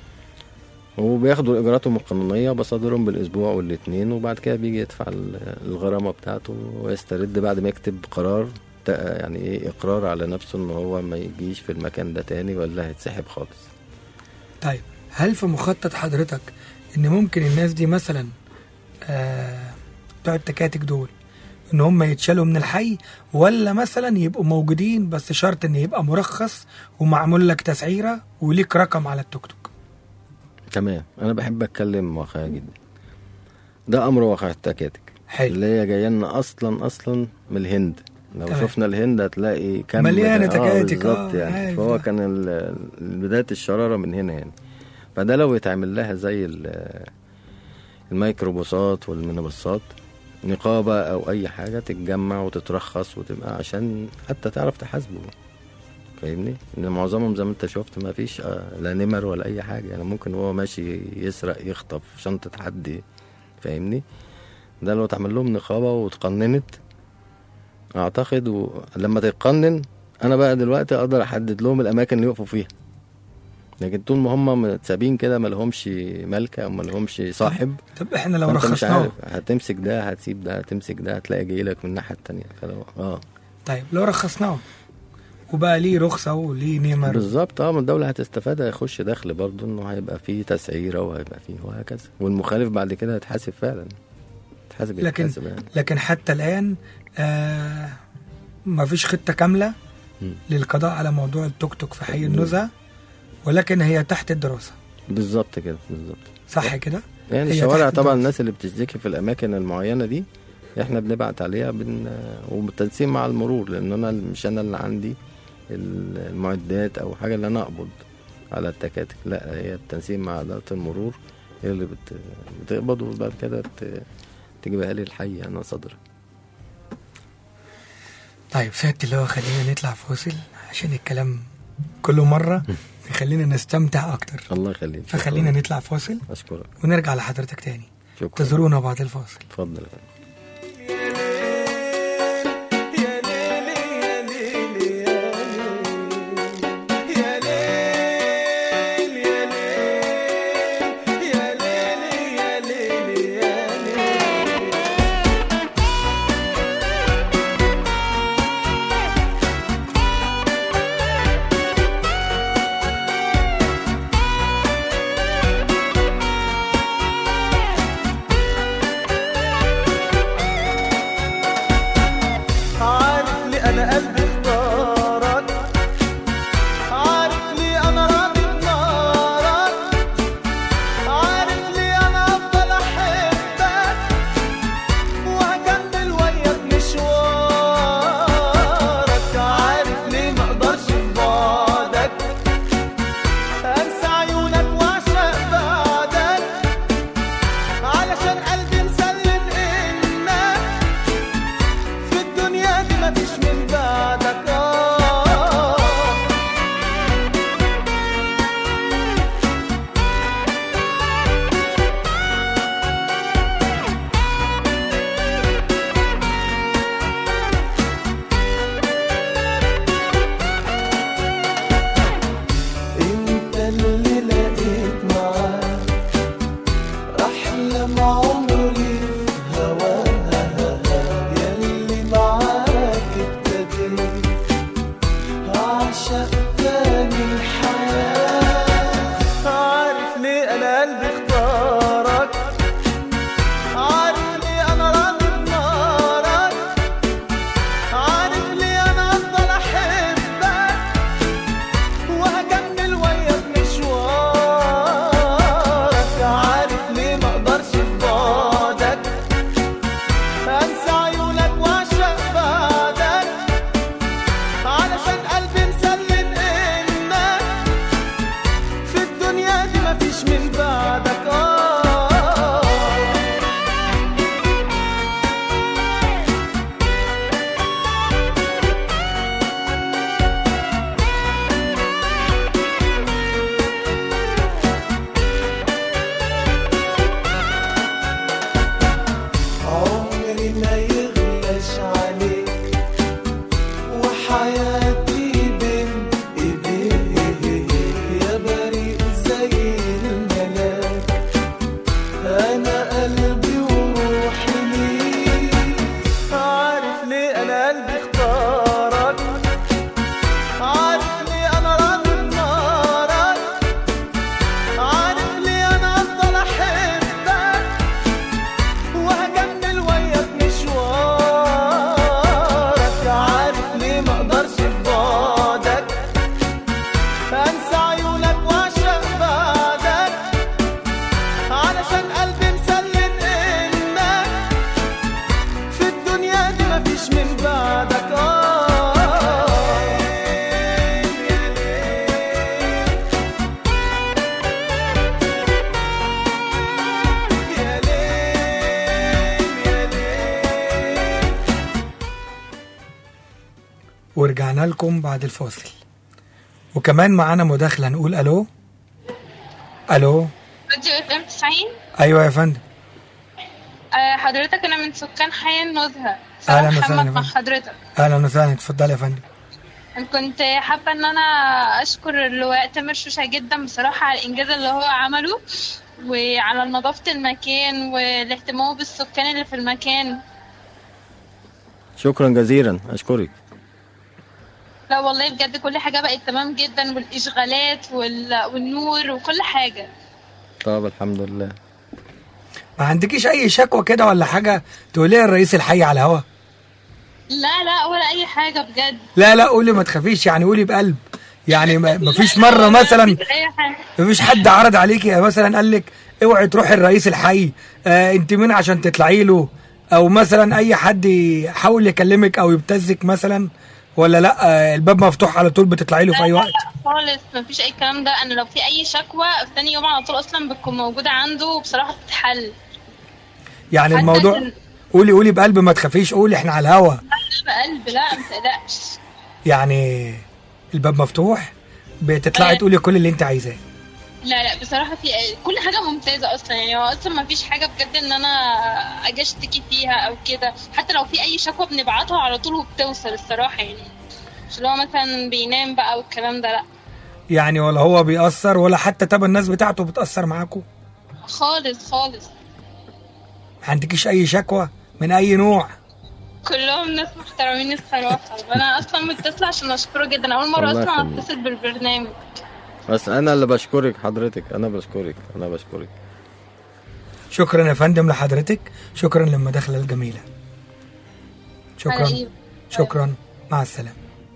وبياخدوا اجراءاتهم القانونيه بصادرهم بالاسبوع والاثنين وبعد كده بيجي يدفع ال- الغرامه بتاعته ويسترد بعد ما يكتب قرار ت- يعني ايه اقرار على نفسه ان هو ما يجيش في المكان ده تاني ولا هيتسحب خالص طيب هل في مخطط حضرتك ان ممكن الناس دي مثلا آه بتوع التكاتك دول ان هم يتشالوا من الحي ولا مثلا يبقوا موجودين بس شرط ان يبقى مرخص ومعمول لك تسعيره وليك رقم على التوك توك تمام انا بحب اتكلم واقعي جدا ده امر واقع التكاتك حلو اللي هي جايه لنا اصلا اصلا من الهند لو تمام. شفنا الهند هتلاقي كم مليانة ده- تكاتك، بالظبط آه، يعني عارف فهو ده. كان ال- بدايه الشراره من هنا يعني فده لو يتعمل لها زي ال- الميكروباصات والمينيباصات نقابه او اي حاجه تتجمع وتترخص وتبقى عشان حتى تعرف تحاسبه فاهمني ان معظمهم زي ما انت شفت ما فيش آه، لا نمر ولا اي حاجه يعني ممكن هو ماشي يسرق يخطف شنطه حد فاهمني ده لو اتعمل لهم نقابه واتقننت اعتقد و... لما تتقنن انا بقى دلوقتي اقدر احدد لهم الاماكن اللي يقفوا فيها لكن طول ما هم متسابين كده ما لهمش ملكه او ما لهمش صاحب طب احنا لو فانت مش رخصناه عارف هتمسك ده هتسيب ده هتمسك ده هتلاقي جاي لك من الناحيه التانية فلو اه طيب لو رخصناه وبقى ليه رخصه وليه نمر بالظبط اه ما الدوله هتستفاد هيخش دخل برضه انه هيبقى فيه تسعيره وهيبقى فيه وهكذا والمخالف بعد كده هيتحاسب فعلا يتحاسب لكن يتحاسب يعني لكن حتى الان آه ما فيش خطه كامله مم. للقضاء على موضوع التوك توك في حي النزهه ولكن هي تحت الدراسه بالظبط كده بالظبط صح كده يعني هي الشوارع تحت طبعا الدراسة. الناس اللي بتشتكي في الاماكن المعينه دي احنا بنبعت عليها بن... وبالتنسيق مع المرور لان انا مش انا اللي عندي المعدات او حاجه اللي انا اقبض على التكاتك لا هي التنسيق مع اداره المرور هي اللي بت... بتقبض وبعد كده ت... تجيبها لي الحي انا صدر طيب سيادة اللي هو خلينا نطلع فاصل عشان الكلام كل مرة يخلينا نستمتع أكتر الله يخليك شكراً. فخلينا نطلع فاصل اشكرك ونرجع لحضرتك تاني شكرا تزورونا بعد الفاصل اتفضل يا فندم. عارف لي انا قلبي اختارك عارف لي انا راضي بنارك عارف لي انا افضل احبك وهكمل وياك مشوارك عارف ليه ما اقدرش في بعدك انسى عيونك واعشق بعدك علشان قلبي مسلم انك في الدنيا دي مفيش من بعدك آه انت اللي لقيت معاك احلم عمري في هواها ياللي معاك ابتديت اعشق تاني الحياة عارف ليه انا قلبي اختارك عارف ليه انا راضي بنارك عارف ليه انا افضل احبك وهكمل وياك مشوارك عارف ليه ما اقدرش في بعدك انسى عيونك واعشق بعدك علشان قلبي مسلم انك في الدنيا دي مفيش من بعدك اه عمري ما يغلاش عليك وحياتي بين ايديك يا بريء زي الملاك انا قلبي وروحي ليك عارف ليه انا قلبي اختارك عارف ليه انا راضي بنارك عارف ليه انا افضل احبك وهكمل وياك مشوارك عارف ليه ما اقدرش في بعدك انسى عيونك واعشق بعدك علشان قلبي مسلم انك في الدنيا دي مفيش من بعدك اه يا ليل يا ليل ورجعنا لكم بعد الفاصل وكمان معانا مداخله نقول الو الو راديو اف ام 90 ايوه يا فندم آه، حضرتك انا من سكان حي النزهه أهلاً سلام وسهلاً محمد مع بك. حضرتك اهلا وسهلا اتفضل يا فندم كنت حابه ان انا اشكر اللواء تامر شوشه جدا بصراحه على الانجاز اللي هو عمله وعلى نظافه المكان والاهتمام بالسكان اللي في المكان شكرا جزيلا اشكرك لا والله بجد كل حاجه بقت تمام جدا والاشغالات وال... والنور وكل حاجه طب الحمد لله ما عندكيش اي شكوى كده ولا حاجه تقوليها الرئيس الحي على الهوا لا لا ولا اي حاجه بجد لا لا قولي ما تخافيش يعني قولي بقلب يعني ما ما فيش مره مثلا مفيش اي حاجه ما فيش حد عرض عليكي مثلا قال لك اوعي تروحي الرئيس الحي آه انت مين عشان تطلعي له او مثلا اي حد يحاول يكلمك او يبتزك مثلا ولا لا آه الباب مفتوح على طول بتطلعي له في اي لا وقت لا خالص مفيش اي الكلام ده انا لو في اي شكوى في تاني يوم على طول اصلا بتكون موجوده عنده وبصراحه بتتحل يعني حتى الموضوع ال- قولي قولي بقلب ما تخافيش قولي احنا على الهوا لا بقلب لا ما تقلقش يعني الباب مفتوح بتطلعي آه. تقولي كل اللي انت عايزاه لا لا بصراحه في كل حاجه ممتازه اصلا يعني هو اصلا ما فيش حاجه بجد ان انا اجي اشتكي فيها او كده حتى لو في اي شكوى بنبعتها على طول وبتوصل الصراحه يعني مش اللي هو مثلا بينام بقى والكلام ده لا يعني ولا هو بيأثر ولا حتى تبع الناس بتاعته بتأثر معاكم خالص خالص ما عندكيش اي شكوى من اي نوع كلهم ناس محترمين الصراحه وانا اصلا متصله عشان اشكره جدا اول مره الله اصلا يخليك. اتصل بالبرنامج بس انا اللي بشكرك حضرتك انا بشكرك انا بشكرك شكرا يا فندم لحضرتك شكرا للمداخلة الجميلة شكرا على إيه؟ شكرا مع السلامة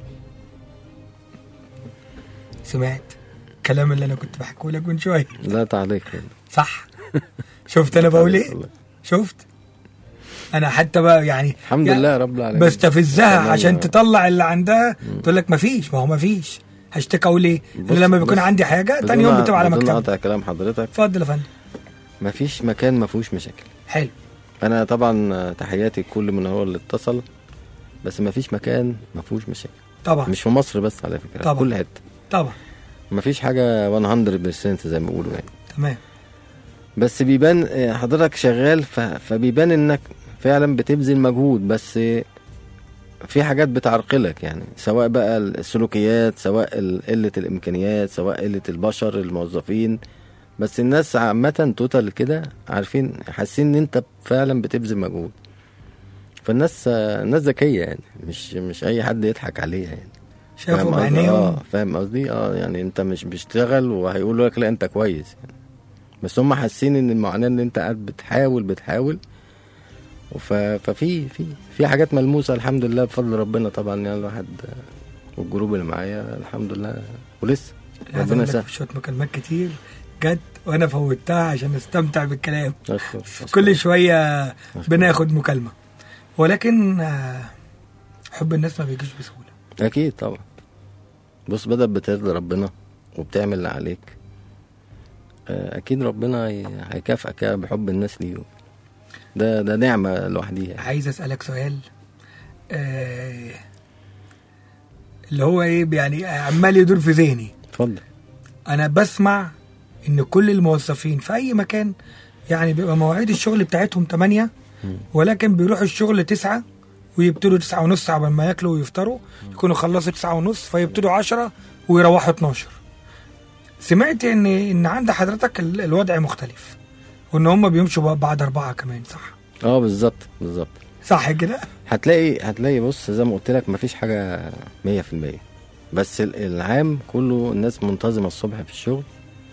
سمعت الكلام اللي انا كنت بحكيه لك من شويه لا تعليق صح شفت انا بقول ايه شفت انا حتى بقى يعني الحمد يعني لله رب العالمين بستفزها تمام. عشان تطلع اللي عندها تقول لك مفيش ما هو مفيش هشتكي اقول ايه بص- انا لما بيكون بص، عندي حاجه بدون تاني يوم ع- بتبقى على بدون مكتبي قطع كلام حضرتك اتفضل يا فندم مفيش مكان ما فيهوش مشاكل حلو انا طبعا تحياتي لكل من هو اللي اتصل بس مفيش مكان ما فيهوش مشاكل طبعا مش في مصر بس على فكره طبعا. كل حته طبعا مفيش حاجه 100% زي ما بيقولوا يعني تمام بس بيبان آه، حضرتك شغال ف... فبيبان انك فعلا بتبذل مجهود بس آه، في حاجات بتعرقلك يعني سواء بقى السلوكيات سواء ال- قلة الإمكانيات سواء قلة البشر الموظفين بس الناس عامة توتال كده عارفين حاسين ان انت فعلا بتبذل مجهود فالناس آه، الناس ذكية يعني مش مش أي حد يضحك عليها يعني شافوا فاهم قصدي؟ بعينيهم اه فاهم قصدي اه يعني انت مش بتشتغل وهيقولوا لك لا انت كويس يعني. بس هم حاسين ان المعاناه ان انت قاعد بتحاول بتحاول وف... ففي في في حاجات ملموسه الحمد لله بفضل ربنا طبعا يعني الواحد آه، والجروب اللي معايا الحمد لله ولسه عايز ربنا أقول لك يسهل في شويه مكالمات كتير جت وانا فوتها عشان استمتع بالكلام أشكر- أشكر. كل شويه بناخد مكالمه ولكن آه، حب الناس ما بيجيش بسهوله اكيد طبعا بص بدل بترضي ربنا وبتعمل اللي عليك آه، اكيد ربنا هي- هيكافئك بحب الناس ليه ده ده نعمه لوحديها عايز اسالك سؤال آه اللي هو ايه يعني عمال يدور في ذهني اتفضل انا بسمع ان كل الموظفين في اي مكان يعني بيبقى مواعيد الشغل بتاعتهم 8 ولكن بيروحوا الشغل 9 ويبتدوا 9 ونص قبل ما ياكلوا ويفطروا يكونوا خلصوا 9 ونص فيبتدوا 10 ويروحوا 12 سمعت ان ان عند حضرتك ال- الوضع مختلف وان هم بيمشوا بقى بعد أربعة كمان صح اه بالظبط بالظبط صح كده هتلاقي هتلاقي بص زي ما قلت لك مفيش حاجة مية في المية بس ال- العام كله الناس منتظمة الصبح في الشغل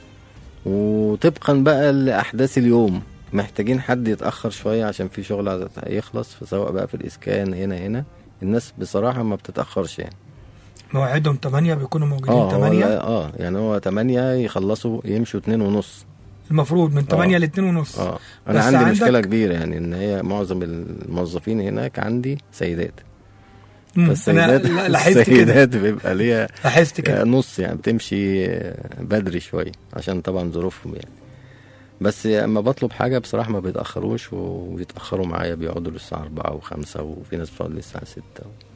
وطبقا بقى لأحداث اليوم محتاجين حد يتأخر شوية عشان في شغل عايز يخلص فسواء بقى في الإسكان هنا هنا الناس بصراحة ما بتتأخرش يعني مواعيدهم 8 بيكونوا موجودين اه هو 8 اه يعني هو 8 يخلصوا يمشوا اتنين ونص المفروض من 8 آه. ل 2 ونص اه انا بس عندي عندك- مشكلة كبيرة يعني ان هي معظم الموظفين هناك عندي سيدات مم، انا فالسيدات لا- لاحظت كده السيدات بيبقى ليها لاحظت كده نص يعني بتمشي بدري شوية عشان طبعا ظروفهم يعني بس اما بطلب حاجة بصراحة ما بيتأخروش وبيتأخروا معايا بيقعدوا للساعة أربعة وخمسة وفي ناس بتقعد للساعة ستة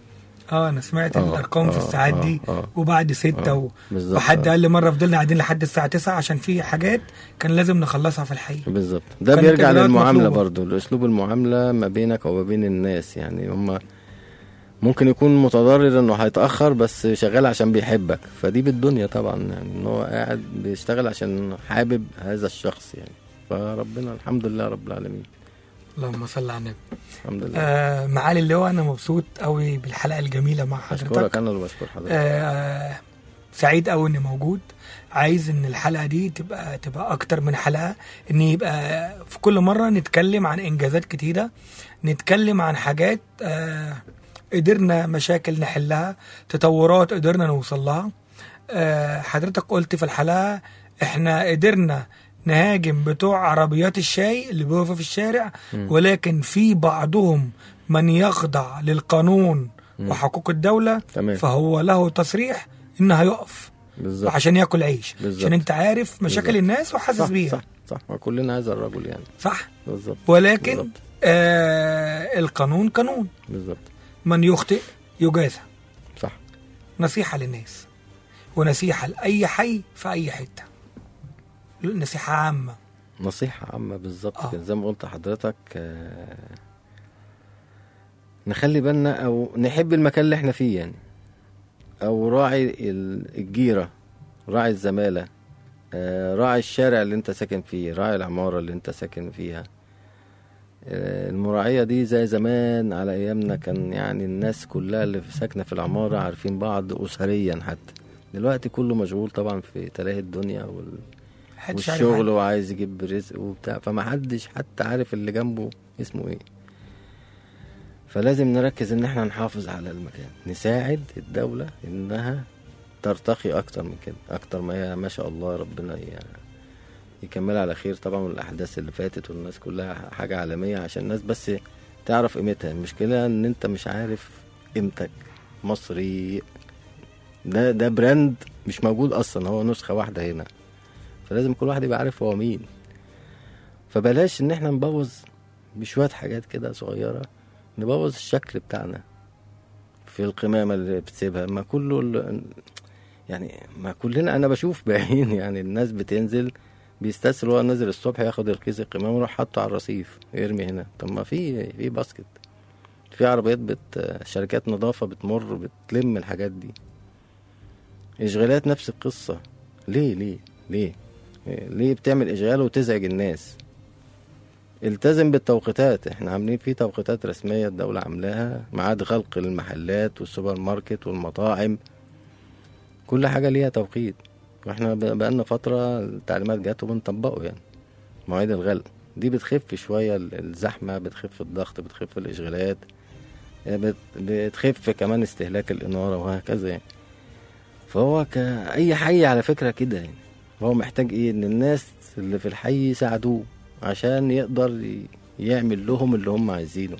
اه انا سمعت آه، الارقام في آه، الساعات آه، دي آه. وبعد ستة آه، و... بالظبط، وحد آه. قال لي مره فضلنا قاعدين لحد الساعه 9 عشان في حاجات كان لازم نخلصها في الحقيقه بالظبط ده كانت بيرجع إجراءات للمعامله مطلوبة. برضو لاسلوب المعامله ما بينك وما بين الناس يعني هم ممكن يكون متضرر انه هيتاخر بس شغال عشان بيحبك فدي بالدنيا طبعا يعني ان هو قاعد بيشتغل عشان حابب هذا الشخص يعني فربنا الحمد لله رب العالمين اللهم صل على النبي الحمد لله آه معالي اللواء انا مبسوط قوي بالحلقه الجميله مع اشكرك حضرتك انا اللي بشكر حضرتك آه سعيد قوي اني موجود عايز ان الحلقه دي تبقى تبقى اكتر من حلقه ان يبقى في كل مره نتكلم عن انجازات كتيره نتكلم عن حاجات آه قدرنا مشاكل نحلها تطورات قدرنا نوصل لها آه حضرتك قلت في الحلقه احنا قدرنا نهاجم بتوع عربيات الشاي اللي بيقفوا في الشارع ولكن في بعضهم من يخضع للقانون وحقوق الدوله تمام فهو له تصريح ان هيقف بالظبط عشان ياكل عيش بالظبط. عشان انت عارف مشاكل بالظبط. الناس وحاسس صح بيها صح صح وكلنا هذا الرجل يعني صح بالظبط ولكن بالظبط. آه القانون قانون بالظبط من يخطئ يجازى صح نصيحة للناس ونصيحة لأي حي في أي حتة نصيحة عامة نصيحة عامة بالظبط آه. كده زي ما قلت لحضرتك آه، نخلي بالنا أو نحب المكان اللي احنا فيه يعني أو راعي ال- الجيرة راعي الزمالة آه، راعي الشارع اللي انت ساكن فيه راعي العمارة اللي انت ساكن فيها آه، المراعية دي زي زمان على أيامنا كان يعني الناس كلها اللي في- ساكنة في العمارة عارفين بعض أسريا حتى دلوقتي كله مشغول طبعا في تلاهي الدنيا وال... محدش عارف والشغل حاجة. وعايز يجيب رزق وبتاع فما حدش حتى عارف اللي جنبه اسمه ايه فلازم نركز ان احنا نحافظ على المكان نساعد الدولة انها ترتقي اكتر من كده اكتر ما هي ما شاء الله ربنا ي- يكملها على خير طبعا والاحداث اللي فاتت والناس كلها حاجة عالمية عشان الناس بس تعرف قيمتها المشكلة ان انت مش عارف قيمتك مصري ده ده براند مش موجود اصلا هو نسخة واحدة هنا فلازم كل واحد يبقى عارف هو مين فبلاش ان احنا نبوظ بشوية حاجات كده صغيرة نبوظ الشكل بتاعنا في القمامة اللي بتسيبها ما كله ال- يعني ما كلنا انا بشوف بعين يعني الناس بتنزل بيستسهل هو نازل الصبح ياخد الكيس القمامة ويروح حاطه على الرصيف يرمي هنا طب ما في في باسكت في عربيات بت شركات نظافة بتمر بتلم الحاجات دي اشغالات نفس القصة ليه ليه ليه ليه بتعمل اشغال وتزعج الناس التزم بالتوقيتات احنا عاملين في توقيتات رسمية الدولة عاملاها ميعاد غلق المحلات والسوبر ماركت والمطاعم كل حاجة ليها توقيت واحنا ب- بقالنا فترة التعليمات جت وبنطبقه يعني مواعيد الغلق دي بتخف شوية ال- الزحمة بتخف الضغط بتخف الإشغالات بت- بتخف كمان استهلاك الإنارة وهكذا يعني فهو كأي حي على فكرة كده يعني هو محتاج ايه ان الناس اللي في الحي يساعدوه عشان يقدر ي- يعمل لهم اللي هم عايزينه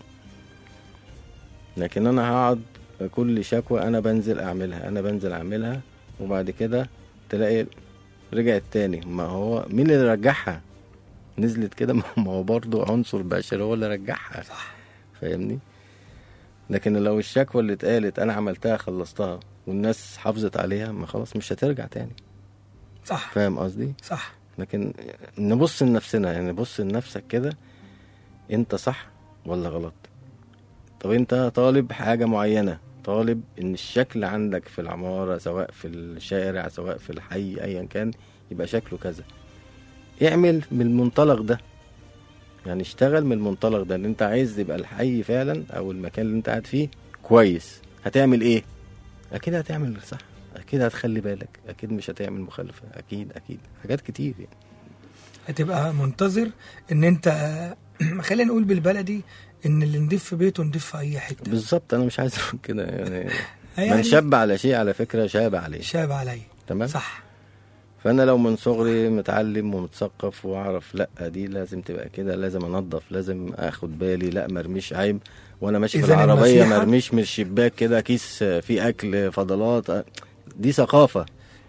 لكن انا هقعد كل شكوى انا بنزل اعملها انا بنزل اعملها وبعد كده تلاقي رجعت تاني ما هو مين اللي رجعها نزلت كده ما هو برضه عنصر بشري هو اللي رجعها صح فاهمني لكن لو الشكوى اللي اتقالت انا عملتها خلصتها والناس حافظت عليها ما خلاص مش هترجع تاني صح فاهم قصدي صح لكن نبص لنفسنا يعني نبص لنفسك كده انت صح ولا غلط طب انت طالب حاجة معينة طالب ان الشكل عندك في العمارة سواء في الشارع سواء في الحي ايا كان يبقى شكله كذا اعمل من المنطلق ده يعني اشتغل من المنطلق ده ان انت عايز يبقى الحي فعلا او المكان اللي انت قاعد فيه كويس هتعمل ايه اكيد هتعمل صح اكيد هتخلي بالك اكيد مش هتعمل مخالفة اكيد اكيد حاجات كتير يعني هتبقى منتظر ان انت خلينا نقول بالبلدي ان اللي نضيف في بيته نضيف في اي حته بالظبط انا مش عايز اقول كده يعني من يعني شاب على شيء على فكره شاب عليه شاب عليا تمام صح فانا لو من صغري متعلم ومتثقف واعرف لا دي لازم تبقى كده لازم انضف لازم اخد بالي لا مرميش عيب وانا ماشي في إذن العربيه النصيحة- مرميش من الشباك كده كيس فيه اكل فضلات دي ثقافه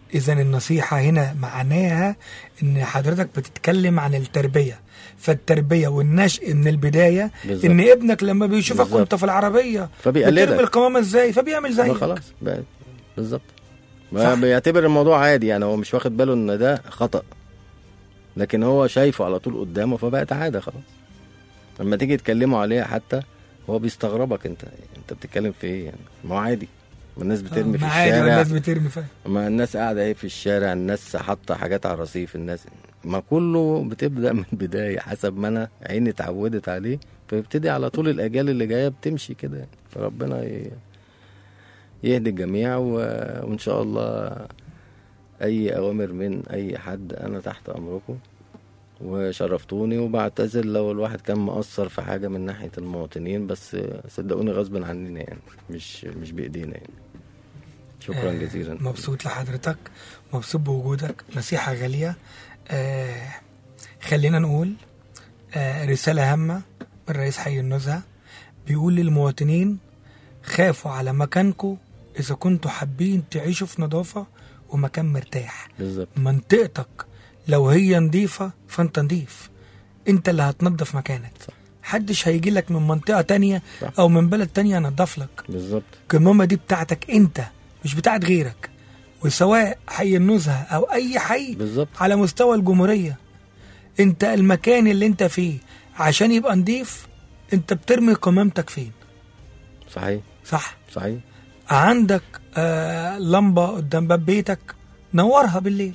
اذا النصيحه هنا معناها ان حضرتك بتتكلم عن التربيه فالتربيه والنشء من البدايه بالظبط. ان ابنك لما بيشوفك بالظبط. وانت في العربيه فبيقلدك. بترمي القمامه ازاي فبيعمل ما زيك خلاص بقى بالظبط صح. ما بيعتبر الموضوع عادي يعني هو مش واخد باله ان ده خطأ لكن هو شايفه على طول قدامه فبقت عادة خلاص لما تيجي تكلمه عليها حتى هو بيستغربك انت انت بتتكلم في ايه يعني ما هو عادي ما الناس بترمي في آه، عادي الشارع الناس بترمي فعلا ما الناس قاعدة ايه في الشارع الناس حاطة حاجات على الرصيف الناس ما كله بتبدأ من البداية حسب ما انا عيني اتعودت عليه فيبتدي على طول الأجيال اللي جاية بتمشي كده يعني فربنا ي... يهدي الجميع و... وإن شاء الله أي أوامر من أي حد أنا تحت أمركم وشرفتوني وبعتذر لو الواحد كان مقصر في حاجة من ناحية المواطنين بس صدقوني غصب عننا يعني مش مش بإيدينا يعني شكرا آه، جزيلا مبسوط لحضرتك مبسوط بوجودك نصيحة غالية آه خلينا نقول آه رسالة هامة من رئيس حي النزهة بيقول للمواطنين خافوا على مكانكم إذا كنتوا حابين تعيشوا في نظافة ومكان مرتاح بالظبط منطقتك لو هي نظيفة فأنت نظيف أنت اللي هتنظف مكانك صح. حدش هيجي لك من منطقة تانية صح. أو من بلد تانية ينضف لك بالظبط الكمامة دي بتاعتك انت مش بتاعت غيرك وسواء حي النزهة او اي حي بالظبط على مستوى الجمهورية انت المكان اللي انت فيه عشان يبقى نضيف انت بترمي قمامتك فين صحيح صح صحيح عندك آه لمبة قدام باب بيتك نورها بالليل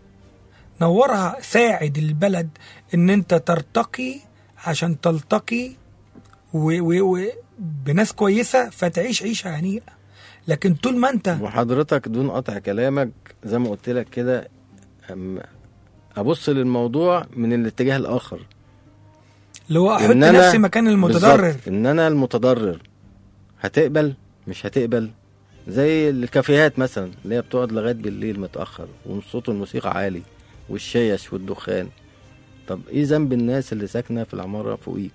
نورها ساعد البلد ان انت ترتقي عشان تلتقي و و و بناس كويسة فتعيش عيشة هنيئة لكن طول ما انت وحضرتك دون قطع كلامك زي ما قلت لك كده أم- ابص للموضوع من الاتجاه الاخر اللي هو احط إن أنا- نفسي مكان المتضرر بالظبط، ان انا المتضرر هتقبل مش هتقبل زي الكافيهات مثلا اللي هي بتقعد لغايه بالليل متاخر وصوت الموسيقى عالي والشيش والدخان طب ايه ذنب الناس اللي ساكنه في العماره فوقيك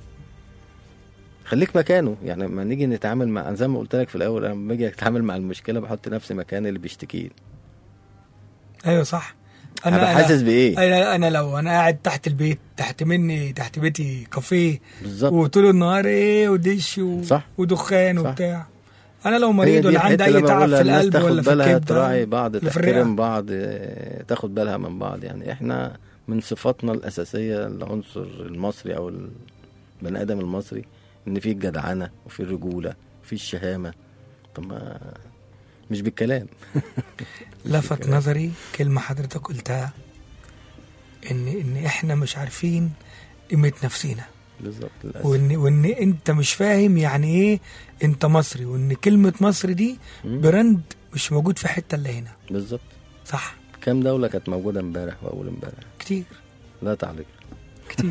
خليك مكانه يعني لما نيجي نتعامل مع زي ما قلت لك في الاول انا لما باجي اتعامل مع المشكله بحط نفسي مكان اللي بيشتكي ايوه صح هبقى حاسس بايه انا انا لو انا قاعد تحت البيت تحت مني تحت بيتي كافيه بالظبط وطول النهار ايه ودش و... صح. ودخان صح. وبتاع انا لو هي مريض دي ولا عندي الحتة اي اللي تعب بقولها، في الناس القلب تاخد ولا في بالها الكبده تراعي بعض ولا في تحترم الرئة. بعض آه، تاخد بالها من بعض يعني احنا من صفاتنا الاساسيه العنصر المصري او البني ادم المصري ان في الجدعنه وفي الرجوله وفي الشهامه طب ما مش بالكلام لفت نظري كلمه حضرتك قلتها ان ان احنا مش عارفين قيمه نفسينا بالظبط للاسف وان وان انت مش فاهم يعني ايه انت مصري وان كلمه مصري دي مم. براند مش موجود في حته الا هنا بالظبط صح كام دوله كانت موجوده امبارح واول امبارح كتير لا تعليق كتير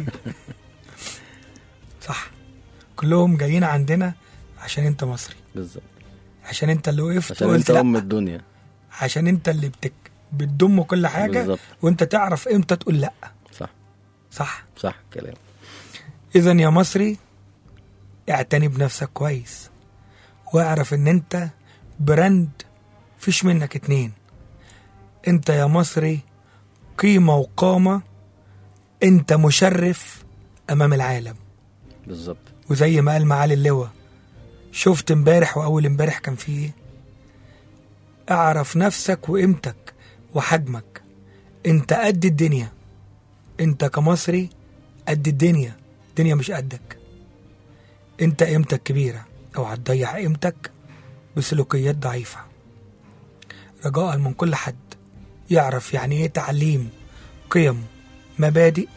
صح كلهم جايين عندنا عشان انت مصري بالظبط عشان انت اللي وقفت عشان وقلت انت لا ام الدنيا عشان انت اللي بتك بتضم كل حاجه بالظبط وانت تعرف امتى تقول لا صح صح صح كلام اذا يا مصري اعتني بنفسك كويس واعرف ان انت براند فيش منك اتنين انت يا مصري قيمة وقامة انت مشرف امام العالم بالظبط وزي ما قال معالي اللواء شفت امبارح واول امبارح كان فيه ايه اعرف نفسك وقيمتك وحجمك انت قد الدنيا انت كمصري قد الدنيا الدنيا مش قدك انت قيمتك كبيرة اوعى تضيع قيمتك بسلوكيات ضعيفة رجاء من كل حد يعرف يعني ايه تعليم قيم مبادئ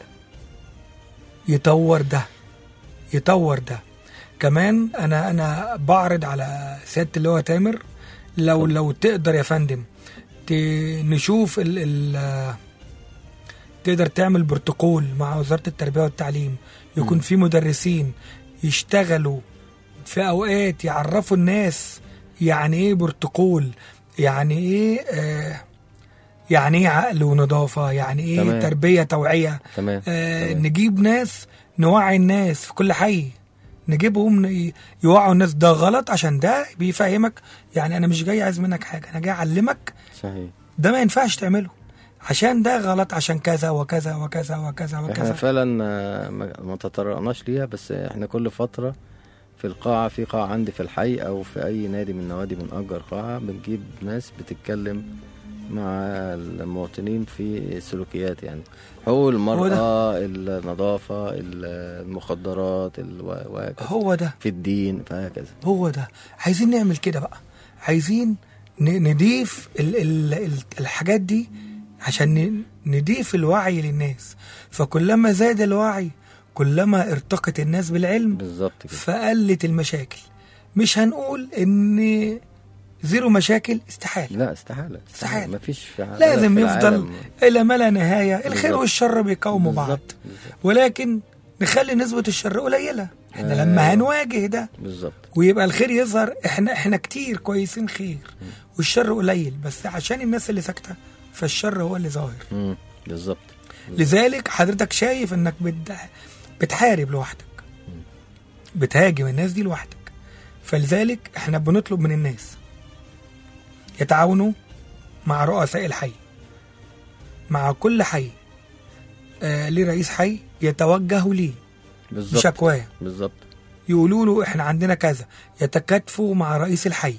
يطور ده يطور ده كمان انا انا بعرض على سياده اللي هو تامر لو لو تقدر يا فندم ت- نشوف ال ال تقدر تعمل بروتوكول مع وزاره التربيه والتعليم يكون في مدرسين يشتغلوا في اوقات يعرفوا الناس يعني ايه بروتوكول يعني ايه آه يعني ايه عقل ونظافه يعني ايه تمام. تربيه توعيه تمام آه تمام. نجيب ناس نوعي الناس في كل حي نجيبهم ن- يوعوا الناس ده غلط عشان ده بيفهمك يعني انا مش جاي عايز منك حاجه انا جاي اعلمك صحيح ده ما ينفعش تعمله عشان ده غلط عشان كذا وكذا وكذا وكذا احنا وكذا فعلا آه، ما ما تطرقناش ليها بس احنا كل فترة في القاعة في قاعة عندي في الحي أو في أي نادي من النوادي بنأجر قاعة بنجيب ناس بتتكلم مع المواطنين في السلوكيات يعني حقوق المرأة النظافة ال- المخدرات ال- وهكذا هو ده في الدين فهكذا هو ده عايزين نعمل كده بقى عايزين ن- نضيف ال ال ال الحاجات دي عشان ن- نضيف الوعي للناس فكلما زاد الوعي كلما ارتقت الناس بالعلم بالظبط كده فقلت المشاكل مش هنقول ان زيرو مشاكل استحالة لا استحالة استحالة. مفيش في ع- لازم في يفضل العالم. الى ما لا نهاية الخير بالظبط. والشر بيقاوموا بعض بالظبط بالظبط ولكن نخلي نسبة الشر قليلة احنا أيوة. لما هنواجه ده بالظبط ويبقى الخير يظهر احنا احنا كتير كويسين خير والشر قليل بس عشان الناس اللي ساكته فالشر هو اللي ظاهر مم. بالظبط لذلك حضرتك شايف انك بت- بتحارب لوحدك بتهاجم الناس دي لوحدك فلذلك احنا بنطلب من الناس يتعاونوا مع رؤساء الحي مع كل حي آه ليه رئيس حي يتوجهوا ليه بالظبط بشكواه بالظبط يقولوا له احنا عندنا كذا يتكاتفوا مع رئيس الحي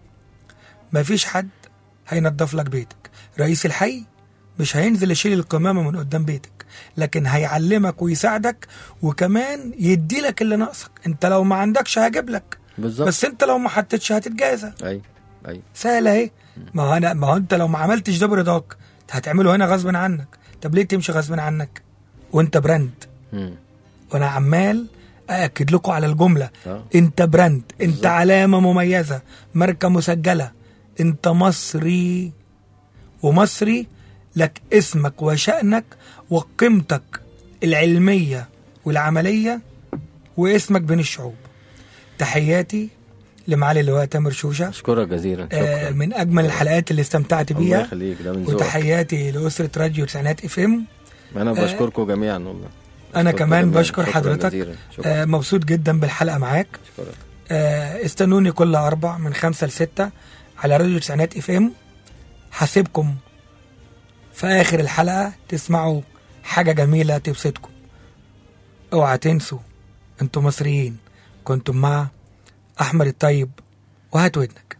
مفيش حد هينظف لك بيتك رئيس الحي مش هينزل يشيل القمامة من قدام بيتك لكن هيعلمك ويساعدك وكمان يدي لك اللي ناقصك انت لو ما عندكش هجيب لك بالظبط بس انت لو ما حطيتش هتتجازى اي اي سهله اهي ما هو انا ما هو انت لو ما عملتش ده برضاك هتعمله هنا غصب عنك طب ليه تمشي غصب عنك وانت براند مم. وانا عمال ااكد لكم على الجمله اه انت براند انت بالظبط. علامه مميزه ماركه مسجله انت مصري ومصري لك اسمك وشأنك وقيمتك العلميه والعمليه واسمك بين الشعوب تحياتي لمعالي اللواء تامر شوشه اشكرك جزيلا آه شكرا من اجمل الحلقات اللي استمتعت الله بيها يخليك ده من ذوقك وتحياتي لاسره راديو تسعينات اف ام انا بشكركم جميعا والله انا بشكركم كمان جميعاً. بشكر شكراً حضرتك جزيلاً. شكراً. آه مبسوط جدا بالحلقه معاك اشكرك آه استنوني كل أربع من خمسة لستة على راديو تسعينات اف ام هسيبكم في آخر الحلقة تسمعوا حاجة جميلة تبسطكم اوعى تنسوا انتوا مصريين كنتم مع أحمد الطيب وهات ودنك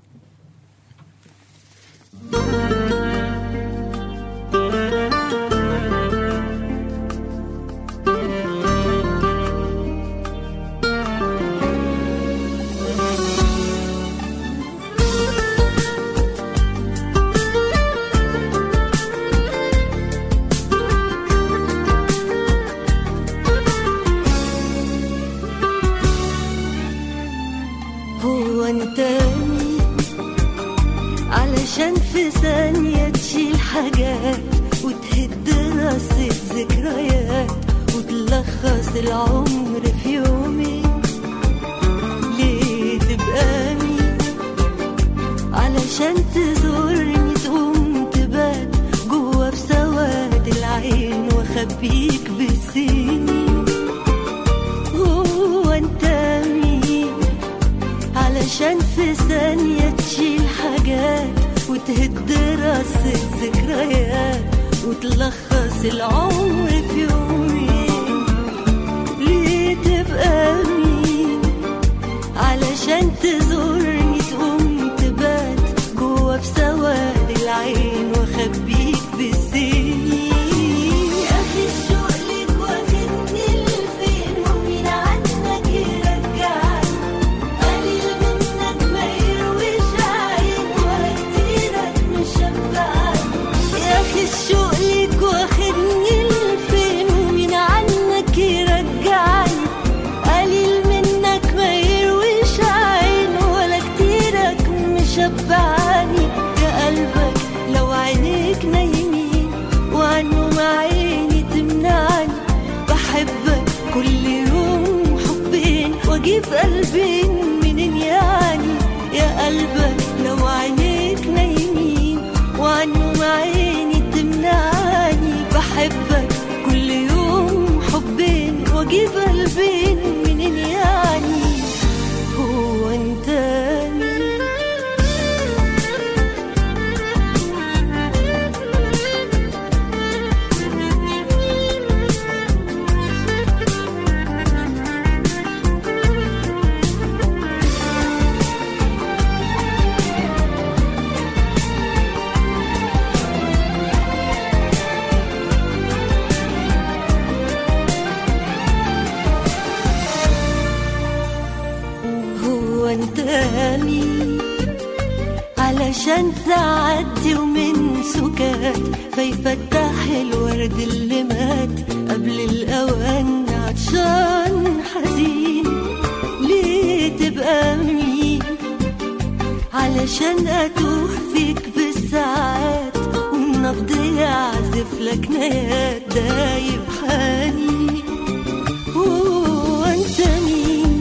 هو انت مين علشان في ثانية تشيل حاجات وتهد راسة ذكريات وتلخص العمر في يومين ليه تبقى مين علشان تزورني تقوم تبات جوا في سواد العين واخبيك بالسنين هو انت مين علشان في ثانية تشيل حاجات وتهد راسة ذكريات وتلخص العمر في يومين ليه تبقى مين علشان تزورني تقوم تبات جوا في سواد العين واخبيك بالسنين يا اخي الشوق ليك واخدني لفين ومين عنك يرجعني قليل منك ما يرويش عين ولا كتيرك مشبعني يا اخي الشوق ليك واخدني لفين ومين عنك يرجعني قليل منك ما يرويش عين ولا كتيرك مشبعني يا قلبك لو عينيك نايمين وعنهم عيني تمنعني بحبك كل يوم حبين واجيب قلبين منين يعني يا قلبك لو عينيك نايمين وعنهم عيني تمنعني بحبك كل يوم حبين واجيب قلبين منين يعني هو انت مين انت مين علشان تعدي ومن سكات فيفتح الورد اللي مات قبل الأوان عطشان حزين ليه تبقى مين علشان أتوه فيك بالساعات والنبض يعزف لك نيات دايب حنين هو انت مين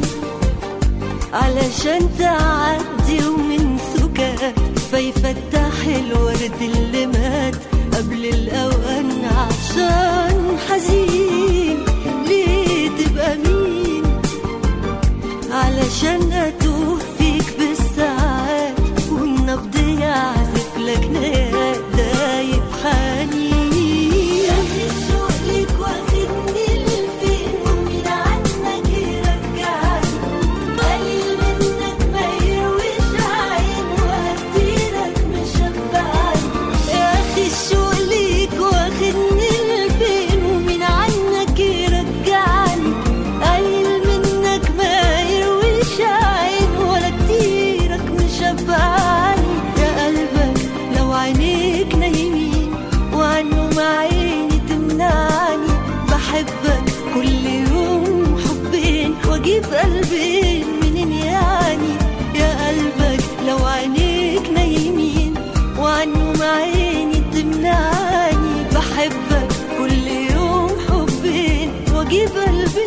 علشان تعدي ومن سكات فيفتح الورد اللي مات قبل الأوان عشان حزين ليه تبقى مين علشان أتوه فيك بالساعات والنبض يعزف لك نيات دايب حنين الشوق ليك واخدني لفين ومين عنك يرجعني قليل منك ما يرويش عين وهديلك مشبعني يا اخي الشوق ليك واخدني لفين ومين عنك يرجعني قليل منك ما يرويش عين ولا كتيرك مشبعني يا قلبك لو عينيك نايمين وعنهم عيني تمنعني بحبك كل يوم حبين واجيب قلبين منين يعني يا قلبك لو عينيك نايمين وعنهم عيني تمنعني بحبك كل يوم حبين واجيب قلبين